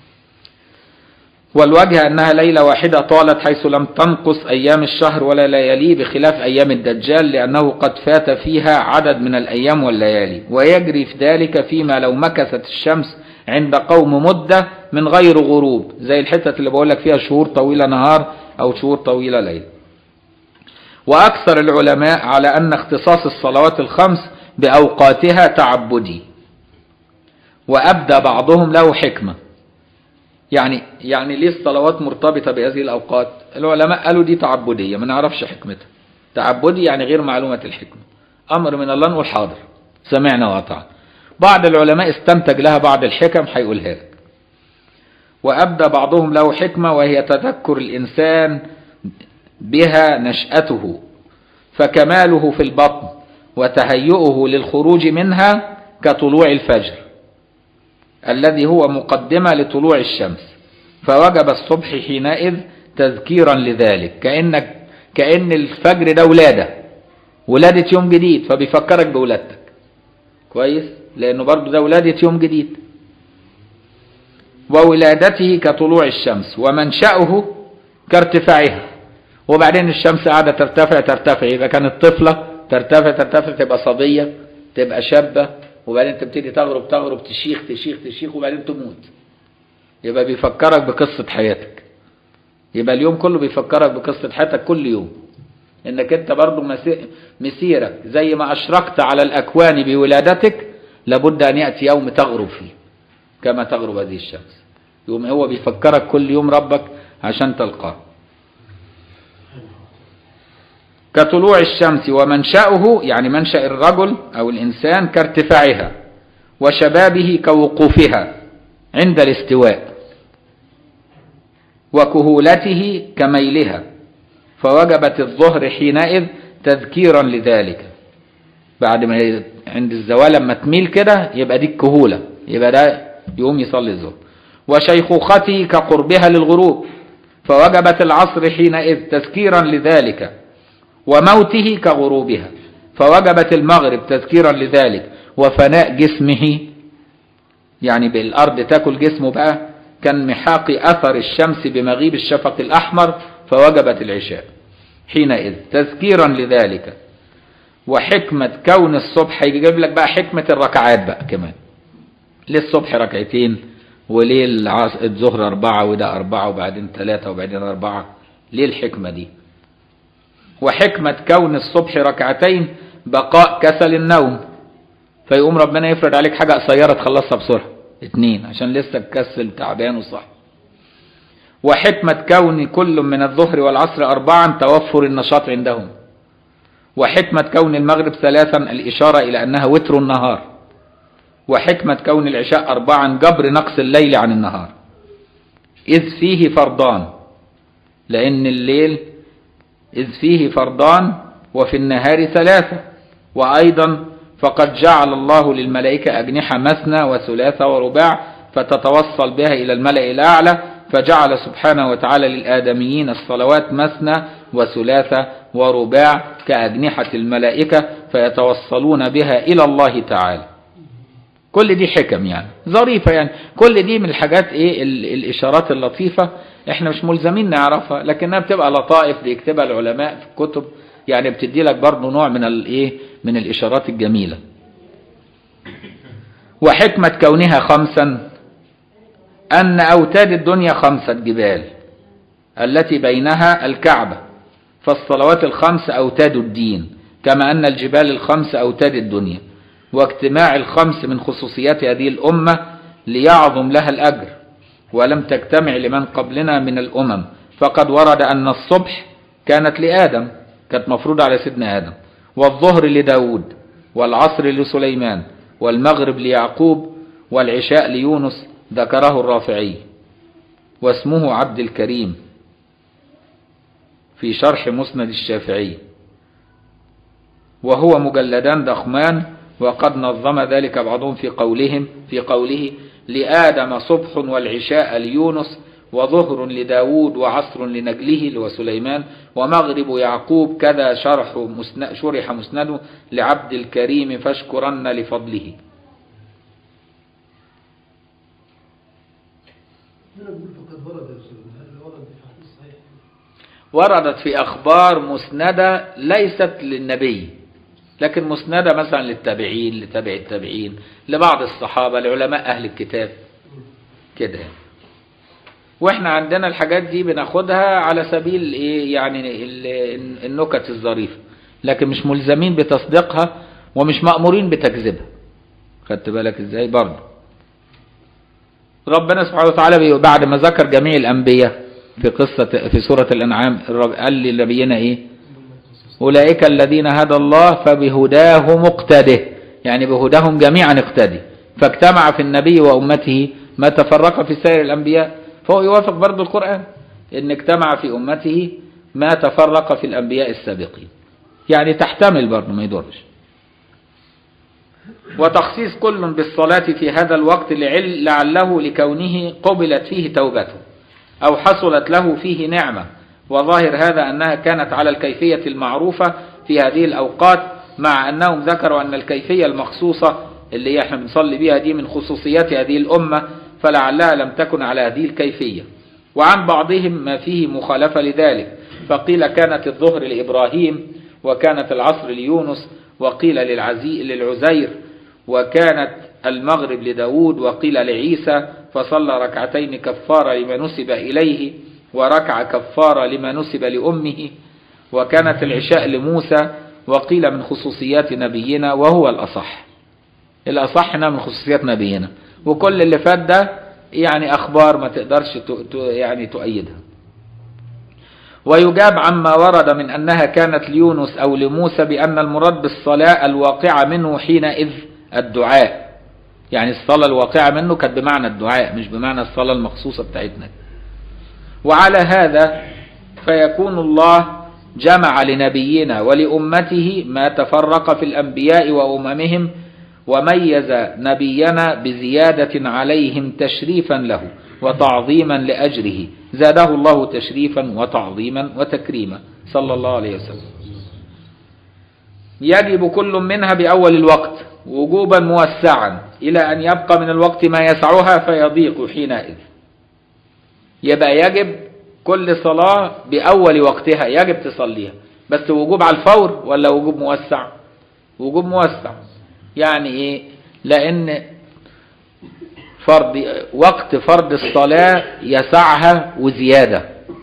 والوجه أنها ليلة واحدة طالت حيث لم تنقص أيام الشهر ولا لياليه بخلاف أيام الدجال لأنه قد فات فيها عدد من الأيام والليالي ويجري في ذلك فيما لو مكثت الشمس عند قوم مدة من غير غروب زي الحتة اللي بقول لك فيها شهور طويلة نهار أو شهور طويلة ليل وأكثر العلماء على أن اختصاص الصلوات الخمس بأوقاتها تعبدي وأبدى بعضهم له حكمة يعني يعني ليه الصلوات مرتبطة بهذه الأوقات العلماء قالوا دي تعبدية ما نعرفش حكمتها تعبدي يعني غير معلومة الحكمة أمر من الله نقول حاضر سمعنا وأطعنا بعض العلماء استنتج لها بعض الحكم هيقولها لك وأبدى بعضهم له حكمة وهي تذكر الإنسان بها نشأته فكماله في البطن وتهيئه للخروج منها كطلوع الفجر الذي هو مقدمة لطلوع الشمس فوجب الصبح حينئذ تذكيرا لذلك كأنك كأن الفجر ده ولادة ولادة يوم جديد فبيفكرك بولادتك كويس لأنه برضو ده ولادة يوم جديد وولادته كطلوع الشمس ومنشأه كارتفاعها وبعدين الشمس قاعدة ترتفع ترتفع يبقى كانت طفلة ترتفع ترتفع تبقى صبية تبقى شابة وبعدين تبتدي تغرب تغرب تشيخ تشيخ تشيخ وبعدين تموت يبقى بيفكرك بقصة حياتك يبقى اليوم كله بيفكرك بقصة حياتك كل يوم انك انت برضو مسي- مسيرك زي ما اشرقت على الاكوان بولادتك لابد ان يأتي يوم تغرب فيه كما تغرب هذه الشمس يوم هو بيفكرك كل يوم ربك عشان تلقاه كطلوع الشمس ومنشأه يعني منشأ الرجل أو الإنسان كارتفاعها وشبابه كوقوفها عند الاستواء وكهولته كميلها فوجبت الظهر حينئذ تذكيرا لذلك بعد ما ي- عند الزوال لما تميل كده يبقى دي الكهولة يبقى ده يقوم يصلي الظهر وشيخوخته كقربها للغروب فوجبت العصر حينئذ تذكيرا لذلك وموته كغروبها فوجبت المغرب تذكيرا لذلك وفناء جسمه يعني بالأرض تاكل جسمه بقى كان محاق أثر الشمس بمغيب الشفق الأحمر فوجبت العشاء حينئذ تذكيرا لذلك وحكمة كون الصبح يجيب لك بقى حكمة الركعات بقى كمان ليه الصبح ركعتين وليه العصر الظهر أربعة وده أربعة وبعدين ثلاثة وبعدين أربعة ليه الحكمة دي وحكمة كون الصبح ركعتين بقاء كسل النوم فيقوم ربنا يفرض عليك حاجة قصيرة تخلصها بسرعة اتنين عشان لسه تكسل تعبان وصح وحكمة كون كل من الظهر والعصر أربعا توفر النشاط عندهم وحكمة كون المغرب ثلاثا الإشارة إلى أنها وتر النهار وحكمة كون العشاء أربعا جبر نقص الليل عن النهار إذ فيه فرضان لأن الليل إذ فيه فرضان وفي النهار ثلاثة وأيضا فقد جعل الله للملائكة أجنحة مثنى وثلاثة ورباع فتتوصل بها إلى الملأ الأعلى فجعل سبحانه وتعالى للآدميين الصلوات مثنى وثلاثة ورباع كأجنحة الملائكة فيتوصلون بها إلى الله تعالى كل دي حكم يعني ظريفة يعني كل دي من الحاجات ايه ال- الاشارات اللطيفة احنا مش ملزمين نعرفها لكنها بتبقى لطائف بيكتبها العلماء في الكتب يعني بتدي لك برضه نوع من الايه من الاشارات الجميلة وحكمة كونها خمسا ان اوتاد الدنيا خمسة جبال التي بينها الكعبة فالصلوات الخمس أوتاد الدين كما أن الجبال الخمس أوتاد الدنيا واجتماع الخمس من خصوصيات هذه الأمة ليعظم لها الأجر ولم تجتمع لمن قبلنا من الأمم فقد ورد أن الصبح كانت لآدم كانت مفروضة على سيدنا آدم والظهر لداود والعصر لسليمان والمغرب ليعقوب والعشاء ليونس ذكره الرافعي واسمه عبد الكريم في شرح مسند الشافعي وهو مجلدان ضخمان وقد نظم ذلك بعضهم في قولهم في قوله لآدم صبح والعشاء ليونس وظهر لداود وعصر لنجله اللي هو سليمان ومغرب يعقوب كذا شرح مسن شرح مسنده لعبد الكريم فاشكرن لفضله هنا بقول فقد ورد يا أستاذ هل ورد في حديث صحيح وردت في أخبار مسندة ليست للنبي لكن مسندة مثلا للتابعين لتابع التابعين لبعض الصحابة لعلماء أهل الكتاب كده واحنا عندنا الحاجات دي بناخدها على سبيل ايه يعني ال- النكت الظريفة لكن مش ملزمين بتصديقها ومش مأمورين بتكذيبها خدت بالك ازاي برضه ربنا سبحانه وتعالى بي- بعد ما ذكر جميع الأنبياء في قصة في سورة الأنعام الرب- قال لنبينا إيه أولئك الذين هدى الله فبهداه مقتده يعني بهداهم جميعا اقتدي فاجتمع في النبي وأمته ما تفرق في سائر الأنبياء فهو يوافق برضو القرآن إن اجتمع في أمته ما تفرق في الأنبياء السابقين يعني تحتمل برضو ما يضرش وتخصيص كل بالصلاة في هذا الوقت لعل لعله لكونه قبلت فيه توبته أو حصلت له فيه نعمة وظاهر هذا أنها كانت على الكيفية المعروفة في هذه الأوقات مع أنهم ذكروا أن الكيفية المخصوصة اللي هي احنا بنصلي بها دي من خصوصيات هذه الأمة فلعلها لم تكن على هذه الكيفية وعن بعضهم ما فيه مخالفة لذلك فقيل كانت الظهر لإبراهيم وكانت العصر ليونس وقيل للعزي للعزير وكانت المغرب لداود وقيل لعيسى فصلى ركعتين كفارة لما نسب إليه وركع كفارة لما نسب لأمه وكانت العشاء لموسى وقيل من خصوصيات نبينا وهو الأصح الأصح إنها من خصوصيات نبينا وكل اللي فات ده يعني أخبار ما تقدرش ت- ت- يعني تؤيدها ويجاب عما ورد من أنها كانت ليونس أو لموسى بأن المراد بالصلاة الواقعة منه حينئذ الدعاء يعني الصلاة الواقعة منه كانت بمعنى الدعاء مش بمعنى الصلاة المخصوصة بتاعتنا وعلى هذا فيكون الله جمع لنبينا ولأمته ما تفرق في الأنبياء وأممهم وميز نبينا بزيادة عليهم تشريفا له وتعظيما لأجره زاده الله تشريفا وتعظيما وتكريما صلى الله عليه وسلم يجب كل منها بأول الوقت وجوبا موسعا إلى أن يبقى من الوقت ما يسعها فيضيق حينئذ يبقى يجب كل صلاة بأول وقتها يجب تصليها بس وجوب على الفور ولا وجوب موسع وجوب موسع يعني ايه لان فرض وقت فرض الصلاة يسعها وزيادة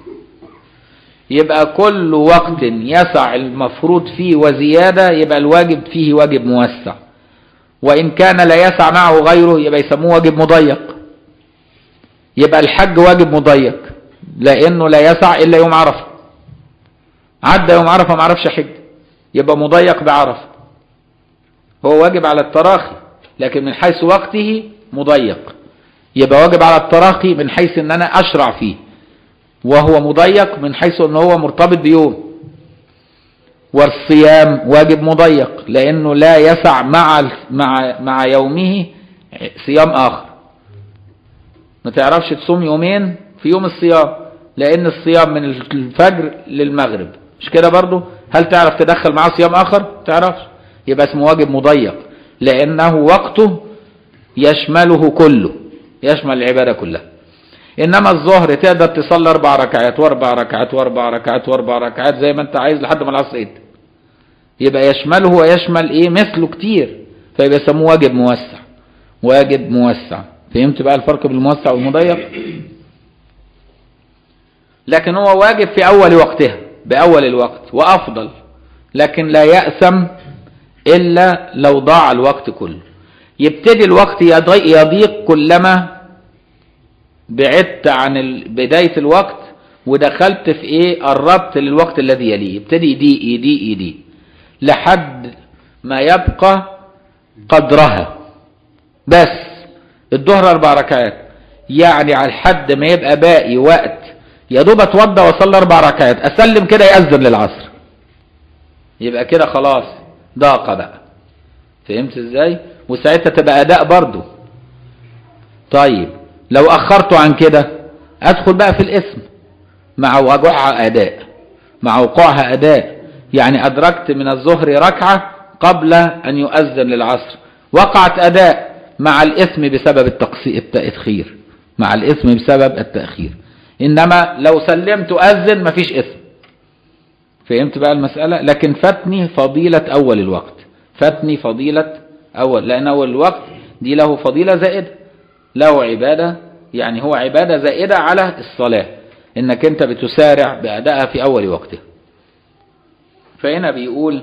يبقى كل وقت يسع المفروض فيه وزيادة يبقى الواجب فيه واجب موسع وإن كان لا يسع معه غيره يبقى يسموه واجب مضيق يبقى الحج واجب مضيق لأنه لا يسع إلا يوم عرفة عدى يوم عرفة ما عرفش حج يبقى مضيق بعرفة هو واجب على التراخي لكن من حيث وقته مضيق يبقى واجب على التراخي من حيث ان انا اشرع فيه وهو مضيق من حيث ان هو مرتبط بيوم والصيام واجب مضيق لانه لا يسع مع مع مع يومه صيام اخر ما تعرفش تصوم يومين في يوم الصيام لان الصيام من الفجر للمغرب مش كده برضو هل تعرف تدخل معاه صيام اخر تعرفش يبقى اسمه واجب مضيق لانه وقته يشمله كله يشمل العباده كلها انما الظهر تقدر تصلي اربع ركعات واربع ركعات واربع ركعات واربع ركعات زي ما انت عايز لحد ما العصر يد يبقى يشمله ويشمل ايه مثله كتير فيبقى يسموه واجب موسع واجب موسع فهمت بقى الفرق بين الموسع والمضيق لكن هو واجب في اول وقتها باول الوقت وافضل لكن لا يأسم إلا لو ضاع الوقت كله يبتدي الوقت يضيق, يضيق كلما بعدت عن ال- بداية الوقت ودخلت في ايه قربت للوقت الذي يليه يبتدي يضيق يضيق يضيق لحد ما يبقى قدرها بس الظهر اربع ركعات يعني على الحد ما يبقى باقي وقت يا دوب اتوضى واصلي اربع ركعات اسلم كده يأذن للعصر يبقى كده خلاص ضاق بقى فهمت ازاي وساعتها تبقى اداء برضو طيب لو اخرته عن كده ادخل بقى في الاسم مع وقوعها اداء مع وقوعها اداء يعني ادركت من الظهر ركعة قبل ان يؤذن للعصر وقعت اداء مع الاثم بسبب التقصي- التأخير مع الاثم بسبب التأخير انما لو سلمت اذن مفيش اثم فهمت بقى المسألة لكن فاتني فضيلة أول الوقت فاتني فضيلة أول لأن أول الوقت دي له فضيلة زائدة له عبادة يعني هو عبادة زائدة على الصلاة إنك أنت بتسارع بأدائها في أول وقتها فهنا بيقول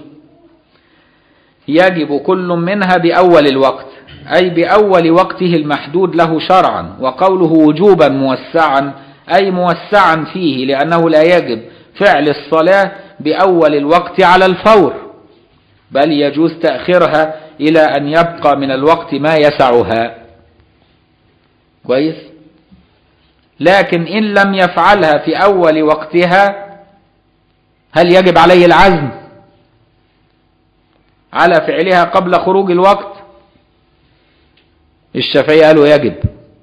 يجب كل منها بأول الوقت أي بأول وقته المحدود له شرعا وقوله وجوبا موسعا أي موسعا فيه لأنه لا يجب فعل الصلاة بأول الوقت على الفور بل يجوز تأخيرها إلى أن يبقى من الوقت ما يسعها كويس لكن إن لم يفعلها في أول وقتها هل يجب عليه العزم على فعلها قبل خروج الوقت الشافعية قالوا يجب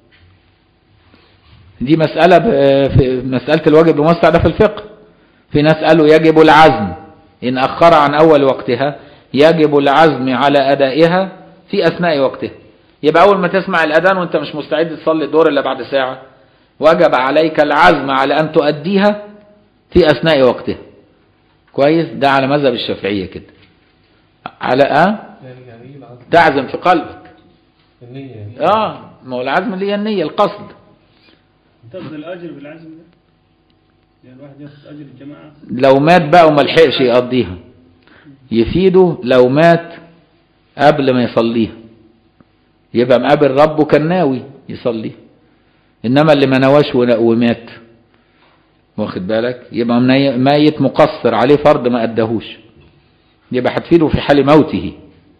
دي مسألة ب- في مسألة الواجب الموسع ده في الفقه في ناس قالوا يجب العزم إن أخر عن أول وقتها يجب العزم على أدائها في أثناء وقتها يبقى أول ما تسمع الأذان وأنت مش مستعد تصلي الدور إلا بعد ساعة وجب عليك العزم على أن تؤديها في أثناء وقتها كويس ده على مذهب الشافعية كده على اه يعني يعني ايه العزم؟ تعزم في قلبك النية يعني اه ما هو العزم اللي هي النية القصد تاخذ الاجر بالعزم ده يعني الواحد ياخذ اجر الجماعه لو مات بقى وما لحقش يقضيها يفيده لو مات قبل ما يصليها يبقى مقابل ربه كان ناوي يصليها انما اللي ما نواش ون- ومات واخد بالك يبقى مني- ميت مقصر عليه فرض ما اداهوش يبقى هتفيده في حال موته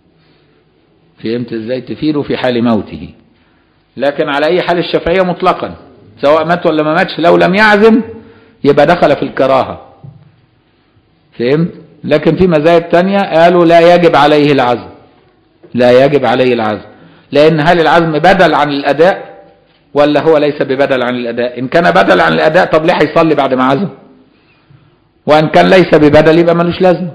فهمت ازاي تفيده في حال موته لكن على اي حال الشافعيه مطلقا سواء مات ولا ما ماتش لو لم يعزم يبقى دخل في الكراهه فهمت لكن في مذاهب تانية قالوا لا يجب عليه العزم لا يجب عليه العزم لان هل العزم بدل عن الاداء ولا هو ليس ببدل عن الاداء ان كان بدل عن الاداء طب ليه هيصلي بعد ما عزم وان كان ليس ببدل يبقى ملوش لازمه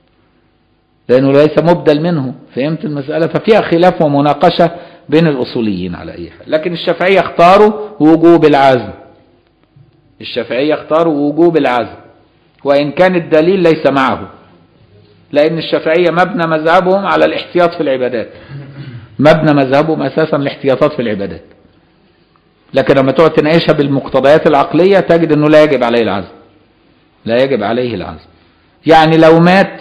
لانه ليس مبدل منه فهمت المساله ففيها خلاف ومناقشه بين الاصوليين على اي حال لكن الشافعيه اختاروا وجوب العزم الشافعيه اختاروا وجوب العزم وان كان الدليل ليس معه لان الشافعيه مبنى مذهبهم على الاحتياط في العبادات مبنى مذهبهم اساسا الاحتياطات في العبادات لكن لما تقعد تناقشها بالمقتضيات العقليه تجد انه لا يجب عليه العزم لا يجب عليه العزم يعني لو مات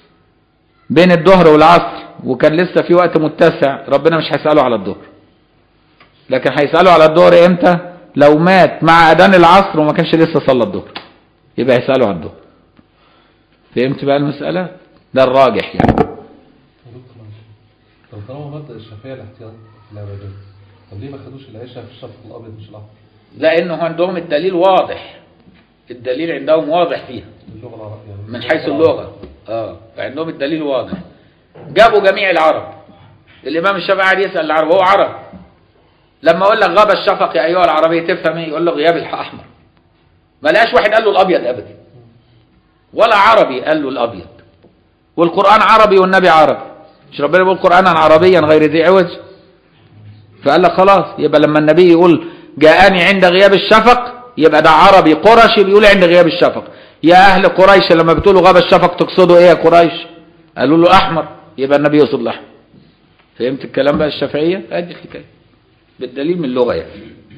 بين الظهر والعصر وكان لسه في وقت متسع ربنا مش هيسأله على الظهر لكن هيسأله على الظهر امتى لو مات مع أذان العصر وما كانش لسه صلى الظهر يبقى هيسأله على الظهر فهمت بقى المسألة ده الراجح يعني يا دكتور معلش. طب طالما مبدأ الشافعية الاحتياط في العبادات طب ليه ما خدوش العشاء في الشفق الأبيض مش الأحمر؟ لأنه عندهم الدليل واضح الدليل عندهم واضح فيها اللغة العربية يعني من حيث اللغة اه فعندهم الدليل واضح جابوا جميع العرب الإمام الشافعي قاعد يسأل العرب هو عرب لما أقول لك غاب الشفق يا أيها العربي تفهم إيه يقول له غياب الأحمر ما لقاش واحد قال له الأبيض أبدا ولا عربي قال له الأبيض والقرآن عربي والنبي عربي مش ربنا بيقول قرآنا عربيا غير ذي عوج فقال لك خلاص يبقى لما النبي يقول جاءني عند غياب الشفق يبقى ده عربي قرشي بيقول عند غياب الشفق يا أهل قريش لما بتقولوا غاب الشفق تقصدوا إيه يا قريش قالوا له أحمر يبقى النبي يقصد الأحمر فهمت الكلام بقى الشافعية ادي الحكاية بالدليل من اللغة يعني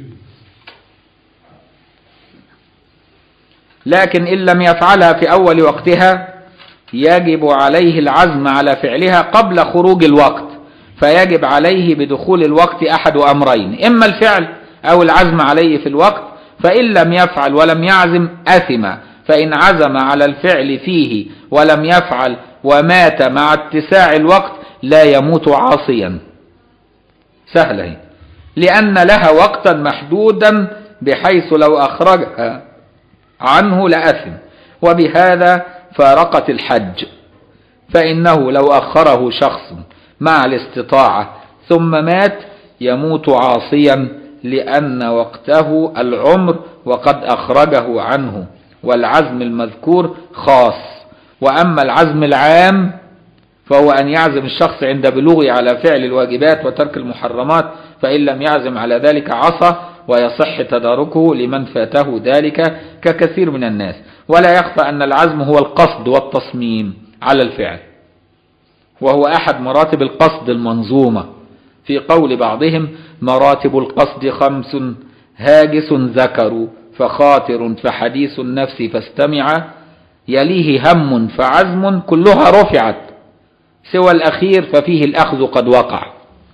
لكن إن لم يفعلها في أول وقتها يجب عليه العزم على فعلها قبل خروج الوقت فيجب عليه بدخول الوقت أحد أمرين إما الفعل أو العزم عليه في الوقت فإن لم يفعل ولم يعزم أثم فإن عزم على الفعل فيه ولم يفعل ومات مع اتساع الوقت لا يموت عاصيا سهلة هي لأن لها وقتا محدودا بحيث لو أخرجها عنه لأثم وبهذا فارقت الحج فإنه لو أخره شخص مع الاستطاعة ثم مات يموت عاصيا لأن وقته العمر وقد أخرجه عنه والعزم المذكور خاص وأما العزم العام فهو أن يعزم الشخص عند بلوغه على فعل الواجبات وترك المحرمات فإن لم يعزم على ذلك عصى ويصح تداركه لمن فاته ذلك ككثير من الناس ولا يخفى أن العزم هو القصد والتصميم على الفعل وهو أحد مراتب القصد المنظومة في قول بعضهم مراتب القصد خمس هاجس ذكر فخاطر فحديث النفس فاستمع يليه هم فعزم كلها رفعت سوى الأخير ففيه الأخذ قد وقع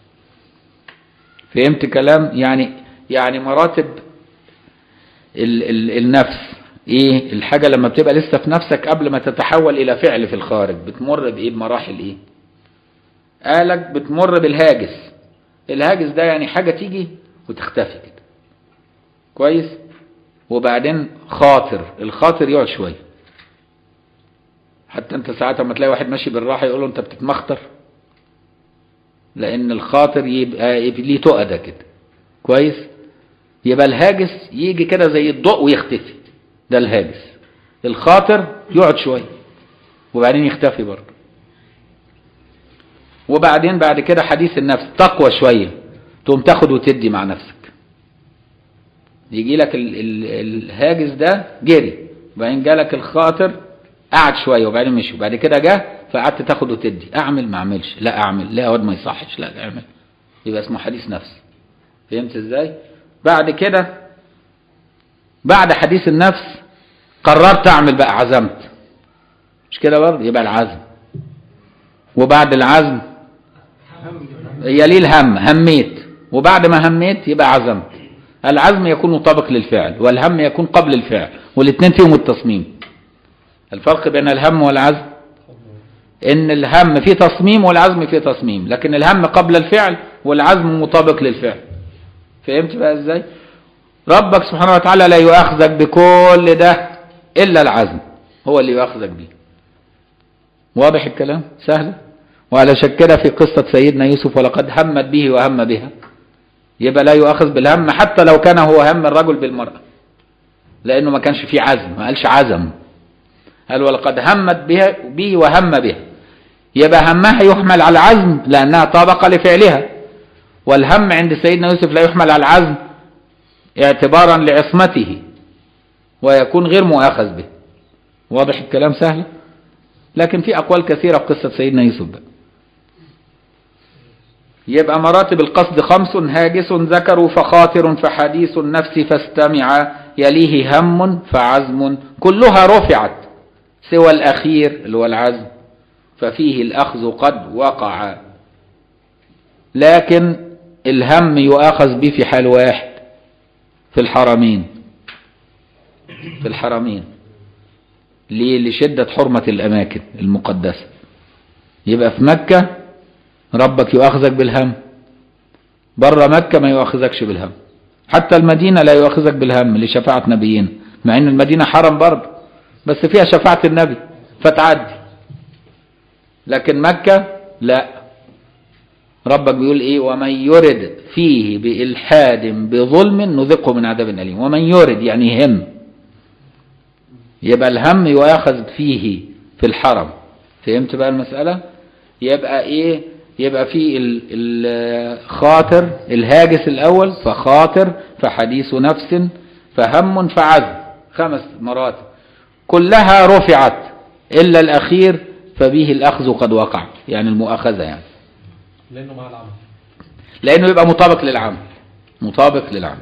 فهمت كلام يعني يعني مراتب ال ال النفس ايه الحاجة لما بتبقى لسه في نفسك قبل ما تتحول الى فعل في الخارج بتمر بايه بمراحل ايه قالك بتمر بالهاجس الهاجس ده يعني حاجة تيجي وتختفي كده كويس وبعدين خاطر الخاطر يقعد شوية حتى انت ساعات لما تلاقي واحد ماشي بالراحة يقول له انت بتتمخطر لان الخاطر يبقى, يبقى ليه تقدة كده كويس يبقى الهاجس يجي كده زي الضوء ويختفي ده الهاجس الخاطر يقعد شوية وبعدين يختفي برضه وبعدين بعد كده حديث النفس تقوى شوية تقوم تاخد وتدي مع نفسك يجي لك ال ال الهاجس ده جري وبعدين جالك الخاطر قعد شويه وبعدين مشي وبعد كده جه فقعدت تاخد وتدي اعمل ما اعملش لا اعمل لا يا واد ما يصحش لا اعمل يبقى اسمه حديث نفس فهمت ازاي بعد كده بعد حديث النفس قررت اعمل بقى عزمت مش كده برضه يبقى العزم وبعد العزم يليه الهم هميت وبعد ما هميت يبقى عزمت العزم يكون مطابق للفعل والهم يكون قبل الفعل والاثنين فيهم التصميم الفرق بين الهم والعزم ان الهم فيه تصميم والعزم فيه تصميم لكن الهم قبل الفعل والعزم مطابق للفعل فهمت بقى ازاي ربك سبحانه وتعالى لا يؤاخذك بكل ده الا العزم هو اللي يؤاخذك بيه واضح الكلام سهل وعلشان كده في قصة سيدنا يوسف ولقد همت به وهم بها يبقى لا يؤاخذ بالهم حتى لو كان هو هم الرجل بالمرأة لأنه ما كانش فيه عزم ما قالش عزم قال ولقد همت بها به وهم بها يبقى همها يحمل على العزم لأنها طابقة لفعلها والهم عند سيدنا يوسف لا يحمل على العزم اعتبارا لعصمته ويكون غير مؤاخذ به واضح الكلام سهل لكن في أقوال كثيرة في قصة سيدنا يوسف بقى يبقى مراتب القصد خمس هاجس ذكر فخاطر فحديث النفس فاستمع يليه هم فعزم كلها رفعت سوى الأخير اللي هو العزم ففيه الأخذ قد وقع لكن الهم يؤاخذ به في حال واحد في الحرمين في الحرمين ليه لشدة حرمة الأماكن المقدسة يبقى في مكة ربك يؤاخذك بالهم بره مكة ما يؤاخذكش بالهم حتى المدينة لا يؤاخذك بالهم لشفاعة نبيين مع ان المدينة حرم برضه بس فيها شفاعة النبي فتعدي لكن مكة لا ربك بيقول ايه ومن يرد فيه بإلحاد بظلم نذقه من عذاب أليم ومن يرد يعني يهم يبقى الهم يؤاخذ فيه في الحرم فهمت بقى المسألة يبقى ايه يبقى في الخاطر الهاجس الأول فخاطر فحديث نفس فهم فعزم خمس مراتب كلها رفعت إلا الأخير فبه الأخذ قد وقع يعني المؤاخذة يعني لأنه مع العمل لأنه يبقى مطابق للعمل مطابق للعمل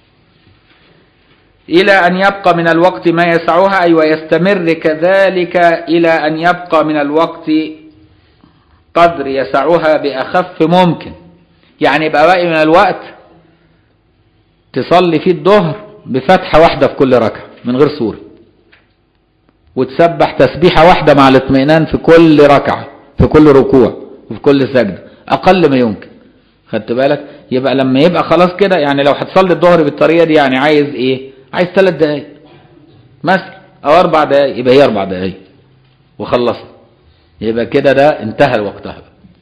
إلى أن يبقى من الوقت ما يسعها أي ويستمر كذلك إلى أن يبقى من الوقت قدر يسعها بأخف ممكن يعني يبقى باقي من الوقت تصلي فيه الظهر بفتحة واحدة في كل ركعة من غير سورة وتسبح تسبيحة واحدة مع الاطمئنان في كل ركعة في كل ركوع وفي كل سجدة أقل ما يمكن خدت بالك يبقى لما يبقى خلاص كده يعني لو هتصلي الظهر بالطريقة دي يعني عايز ايه عايز ثلاث دقايق مثلا او اربع دقايق يبقى هي اربع دقايق وخلصت يبقى كده ده انتهى وقتها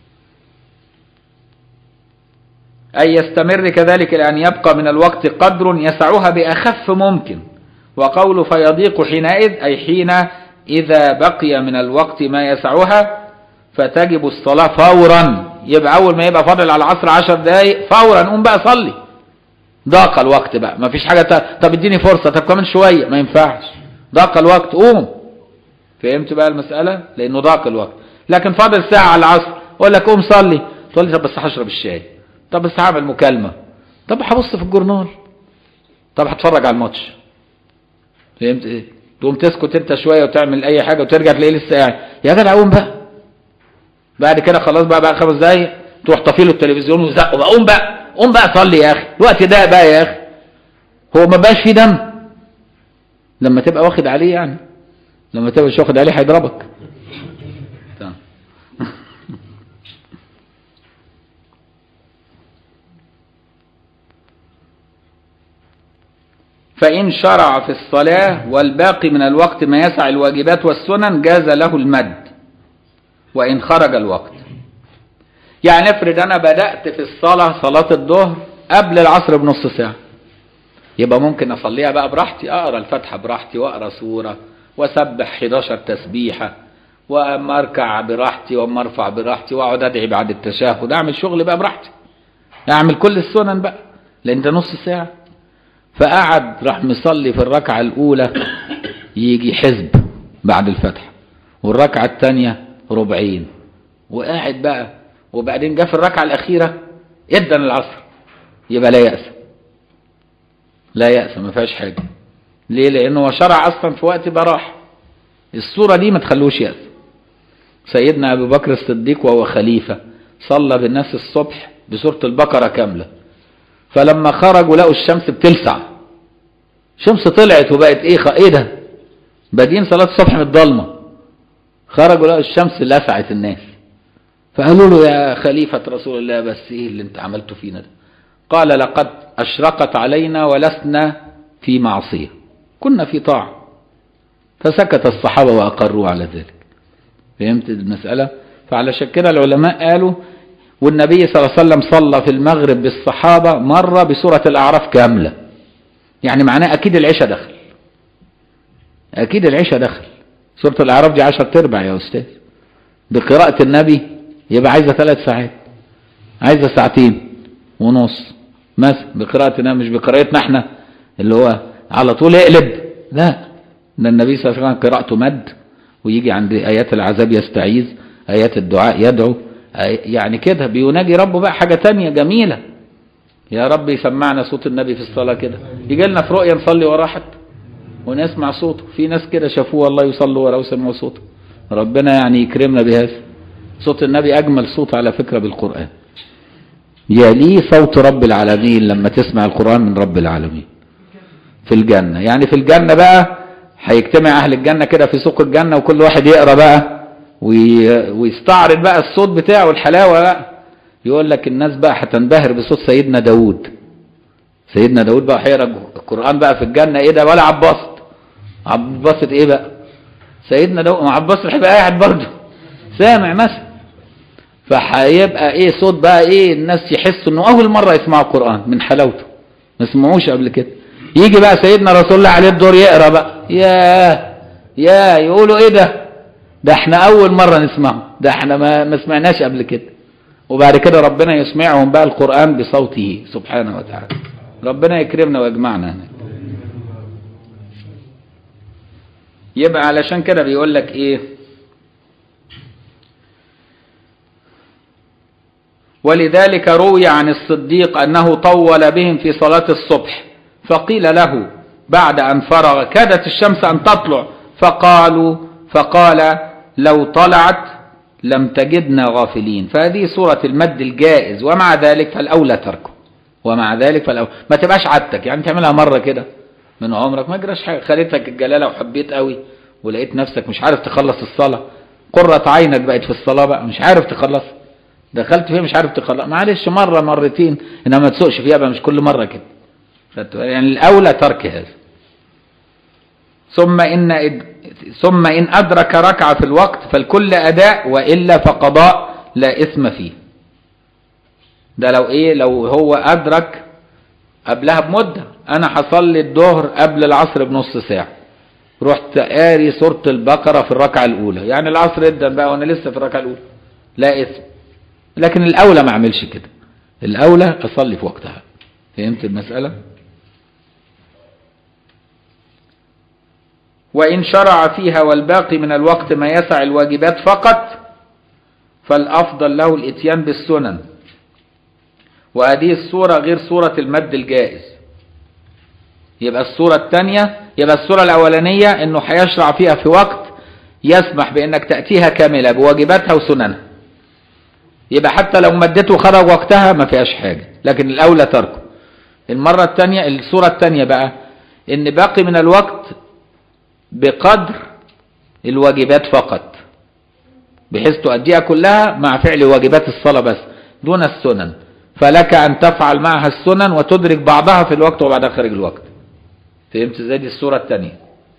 أي يستمر كذلك لأن يبقى من الوقت قدر يسعها بأخف ممكن وقول فيضيق حينئذ أي حين إذا بقي من الوقت ما يسعها فتجب الصلاة فورا يبقى أول ما يبقى فاضل على العصر عشر دقايق فورا قوم بقى صلي ضاق الوقت بقى ما فيش حاجة تا... طب اديني فرصة طب كمان شوية ما ينفعش ضاق الوقت قوم فهمت بقى المسألة لأنه ضاق الوقت لكن فاضل ساعة على العصر أقول لك قوم صلي تقول لي طب بس هشرب الشاي طب بس هعمل مكالمة طب هبص في الجورنال طب هتفرج على الماتش فهمت ايه تقوم تسكت انت شوية وتعمل اي حاجة وترجع تلاقيه لسه قاعد يا جدع قوم بقى بعد كده خلاص بقى بقى خمس دقايق تروح طفي له التلفزيون وزقه بقى قوم بقى قوم بقى صلي يا اخي الوقت ده بقى يا اخي هو ما بقاش فيه دم لما تبقى واخد عليه يعني لما تبقى مش واخد عليه هيضربك تمام. فإن شرع في الصلاة والباقي من الوقت ما يسع الواجبات والسنن جاز له المد وإن خرج الوقت يعني افرض أنا بدأت في الصلاة صلاة الظهر قبل العصر بنص ساعة يبقى ممكن أصليها بقى براحتي أقرأ الفاتحة براحتي وأقرأ سورة وأسبح 11 تسبيحة وأما أركع براحتي وأما أرفع براحتي وأقعد أدعي بعد التشهد أعمل شغل بقى براحتي أعمل كل السنن بقى لأن ده نص ساعة فقعد راح مصلي في الركعة الأولى يجي حزب بعد الفتح والركعة الثانية ربعين وقاعد بقى وبعدين جه في الركعة الأخيرة ادن العصر يبقى لا يأس لا يأس ما فيهاش حاجة ليه لأنه هو شرع أصلا في وقت براح الصورة دي ما تخلوش يأس سيدنا أبو بكر الصديق وهو خليفة صلى بالناس الصبح بسورة البقرة كاملة فلما خرجوا لقوا الشمس بتلسع شمس طلعت وبقت ايه خ... ايه ده بادين صلاة الصبح من الضلمة خرجوا لقوا الشمس لسعت الناس فقالوا له يا خليفة رسول الله بس ايه اللي انت عملته فينا ده قال لقد اشرقت علينا ولسنا في معصية كنا في طاعة فسكت الصحابة وأقروا على ذلك فهمت المسألة فعلشان كده العلماء قالوا والنبي صلى الله عليه وسلم صلى في المغرب بالصحابة مرة بسورة الأعراف كاملة يعني معناه أكيد العشاء دخل أكيد العشاء دخل سورة الأعراف دي عشر تربع يا أستاذ بقراءة النبي يبقى عايزة ثلاث ساعات عايزة ساعتين ونص مثلا بقراءة النبي مش بقراءتنا احنا اللي هو على طول اقلب لا ده النبي صلى الله عليه وسلم قراءته مد ويجي عند آيات العذاب يستعيذ آيات الدعاء يدعو يعني كده بيناجي ربه بقى حاجة تانية جميلة يا رب يسمعنا صوت النبي في الصلاة كده يجي لنا في رؤية نصلي وراه حتى ونسمع صوته في ناس كده شافوه والله يصلوا وراه وسمعوا صوته ربنا يعني يكرمنا بهذا صوت النبي أجمل صوت على فكرة بالقرآن يليه صوت رب العالمين لما تسمع القرآن من رب العالمين في الجنة يعني في الجنة بقى هيجتمع أهل الجنة كده في سوق الجنة وكل واحد يقرأ بقى وي... ويستعرض بقى الصوت بتاعه والحلاوة بقى يقول لك الناس بقى هتنبهر بصوت سيدنا داود سيدنا داود بقى هيقرا القرآن بقى في الجنة ايه ده ولا عباسط عباسط ايه بقى سيدنا داود ما عباسط هيبقى قاعد برضه سامع مثلا فهيبقى ايه صوت بقى ايه الناس يحسوا انه اول مرة يسمعوا القرآن من حلاوته ما سمعوش قبل كده يجي بقى سيدنا رسول الله عليه الدور يقرا بقى يا يا يقولوا ايه ده ده احنا اول مرة نسمعه ده احنا ما, ما سمعناش قبل كده وبعد كده ربنا يسمعهم بقى القرآن بصوته سبحانه وتعالى ربنا يكرمنا ويجمعنا هناك يبقى علشان كده بيقول لك ايه ولذلك روي عن الصديق أنه طول بهم في صلاة الصبح فقيل له بعد أن فرغ كادت الشمس أن تطلع فقالوا فقال لو طلعت لم تجدنا غافلين فهذه صورة المد الجائز ومع ذلك فالأولى تركه ومع ذلك فالأولى ما تبقاش عادتك يعني تعملها مرة كده من عمرك ما جراش حاجة خليتك الجلالة وحبيت قوي ولقيت نفسك مش عارف تخلص الصلاة قرة عينك بقت في الصلاة بقى مش عارف تخلص دخلت فيها مش عارف تخلص معلش مرة مرتين انما ما تسوقش فيها بقى مش كل مرة كده يعني الأولى ترك هذا ثم إن ثم إن أدرك ركعة في الوقت فالكل أداء وإلا فقضاء لا إثم فيه ده لو إيه لو هو أدرك قبلها بمدة أنا هصلي الظهر قبل العصر بنص ساعة رحت قاري سورة البقرة في الركعة الأولى يعني العصر ادى بقى وأنا لسه في الركعة الأولى لا إثم لكن الأولى ما أعملش كده الأولى أصلي في وقتها فهمت المسألة؟ وإن شرع فيها والباقي من الوقت ما يسع الواجبات فقط فالأفضل له الإتيان بالسنن وهذه الصورة غير صورة المد الجائز يبقى الصورة الثانية يبقى الصورة الأولانية أنه هيشرع فيها في وقت يسمح بأنك تأتيها كاملة بواجباتها وسننها يبقى حتى لو مدته خرج وقتها ما فيهاش حاجة لكن الأولى تركه المرة الثانية الصورة الثانية بقى أن باقي من الوقت بقدر الواجبات فقط بحيث تؤديها كلها مع فعل واجبات الصلاة بس دون السنن فلك أن تفعل معها السنن وتدرك بعضها في الوقت وبعدها خارج الوقت فهمت ازاي دي الصورة الثانية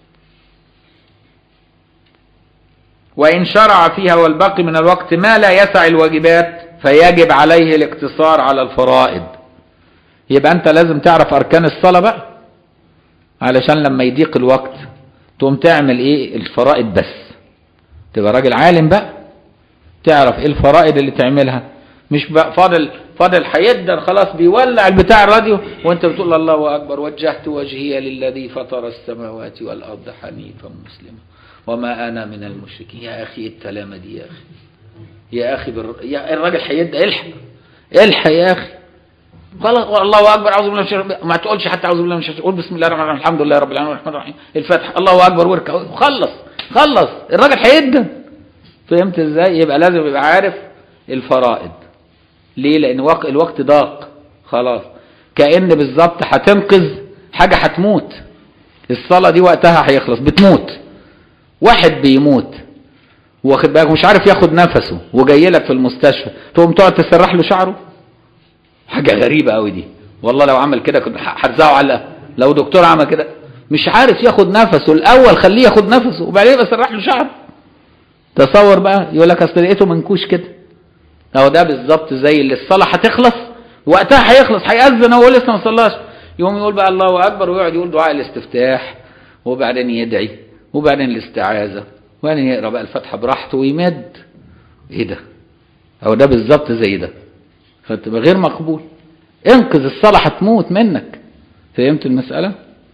وإن شرع فيها والباقي من الوقت ما لا يسع الواجبات فيجب عليه الاقتصار على الفرائض يبقى أنت لازم تعرف أركان الصلاة بقى علشان لما يضيق الوقت تقوم تعمل ايه الفرائض بس تبقى راجل عالم بقى تعرف ايه الفرائض اللي تعملها مش بقى فاضل فاضل هيدن خلاص بيولع البتاع الراديو وانت بتقول الله اكبر وجهت وجهي للذي فطر السماوات والارض حنيفا مسلما وما انا من المشركين يا اخي إيه التلامه دي يا اخي يا اخي بر... يا الراجل هيدن الحق الحق يا اخي خلاص الله اكبر اعوذ بالله من الشيطان ما تقولش حتى اعوذ بالله من الشيطان قول بسم الله الرحمن الرحيم الحمد لله رب العالمين الرحمن الرحيم الفاتحه الله اكبر واركع خلص خلص الراجل هيدن فهمت ازاي يبقى لازم يبقى عارف الفرائض ليه لان وق... الوقت ضاق خلاص كأن بالظبط هتنقذ حاجة هتموت الصلاة دي وقتها هيخلص بتموت واحد بيموت واخد بالك مش عارف ياخد نفسه وجاي لك في المستشفى تقوم تقعد تسرح له شعره حاجة غريبة قوي دي والله لو عمل كده كنت هرزعه على لو دكتور عمل كده مش عارف ياخد نفسه الاول خليه ياخد نفسه وبعدين يبقى سرح له شعره تصور بقى يقول لك اصل لقيته منكوش كده اهو ده بالظبط زي اللي الصلاه هتخلص وقتها هيخلص هيأذن هو لسه ما صلاش يقوم يقول بقى الله اكبر ويقعد يقول دعاء الاستفتاح وبعدين يدعي وبعدين الاستعاذه وبعدين يقرا بقى الفاتحه براحته ويمد ايه ده اهو ده بالظبط زي ده فتبقى غير مقبول انقذ الصلاه هتموت منك فهمت المساله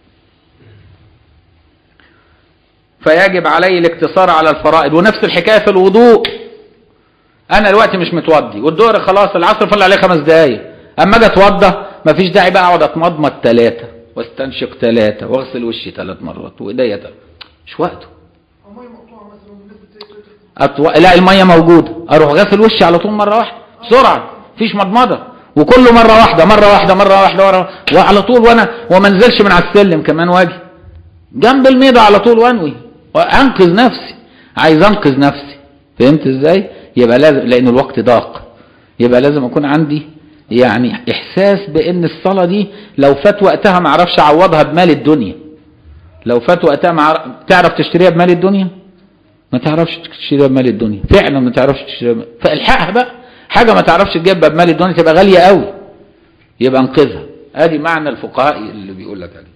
فيجب عليه الاقتصار على الفرائض ونفس الحكايه في الوضوء انا دلوقتي مش متوضي والظهر خلاص العصر فل عليه خمس دقايق اما اجي اتوضى مفيش داعي بقى اقعد اتمضمض ثلاثه واستنشق ثلاثه واغسل وشي ثلاث مرات وايديا ثلاث مش وقته المية مقطوعة مثلا والناس بت- أطو... لا الميه موجوده اروح غاسل وشي على طول مره واحده بسرعه مفيش مضمضه وكله مره واحده مره واحده مره واحده مره وعلى طول وانا وما انزلش من على السلم كمان واجي جنب الميضه على طول وانوي وانقذ نفسي عايز انقذ نفسي فهمت ازاي يبقى لازم لان الوقت ضاق يبقى لازم اكون عندي يعني احساس بان الصلاه دي لو فات وقتها ما اعرفش اعوضها بمال الدنيا لو فات وقتها ما أعرف- تعرف تشتريها بمال الدنيا ما تعرفش تشتريها بمال الدنيا فعلا ما تعرفش تشتريها بمال. فالحقها بقى حاجه ما تعرفش تجيبها بمال الدنيا تبقى غاليه قوي يبقى انقذها ادي معنى الفقهاء اللي بيقول لك عليه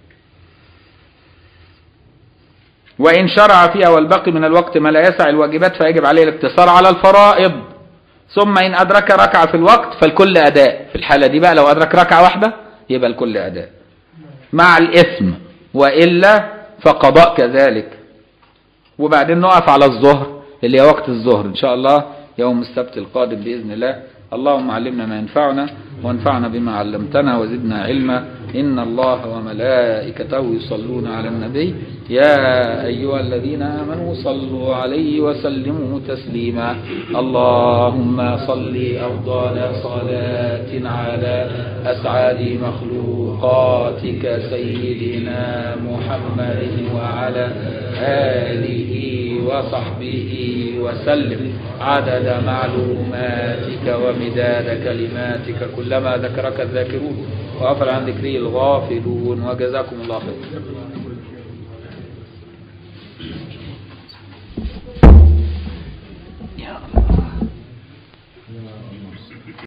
وإن شرع فيها والباقي من الوقت ما لا يسع الواجبات فيجب عليه الاقتصار على الفرائض ثم إن أدرك ركعة في الوقت فالكل أداء في الحالة دي بقى لو أدرك ركعة واحدة يبقى الكل أداء مع الإثم وإلا فقضاء كذلك وبعدين نقف على الظهر اللي هي وقت الظهر إن شاء الله يوم السبت القادم بإذن الله اللهم علمنا ما ينفعنا وانفعنا بما علمتنا وزدنا علما إن الله وملائكته يصلون على النبي يا أيها الذين آمنوا صلوا عليه وسلموا تسليما اللهم صل أفضل صلاة على أسعد مخلوقاتك سيدنا محمد وعلى آله وصحبه وسلم عدد معلوماتك ومداد كلماتك كلما ذكرك الذاكرون وغفل عن ذكره الغافلون وجزاكم الله خيرا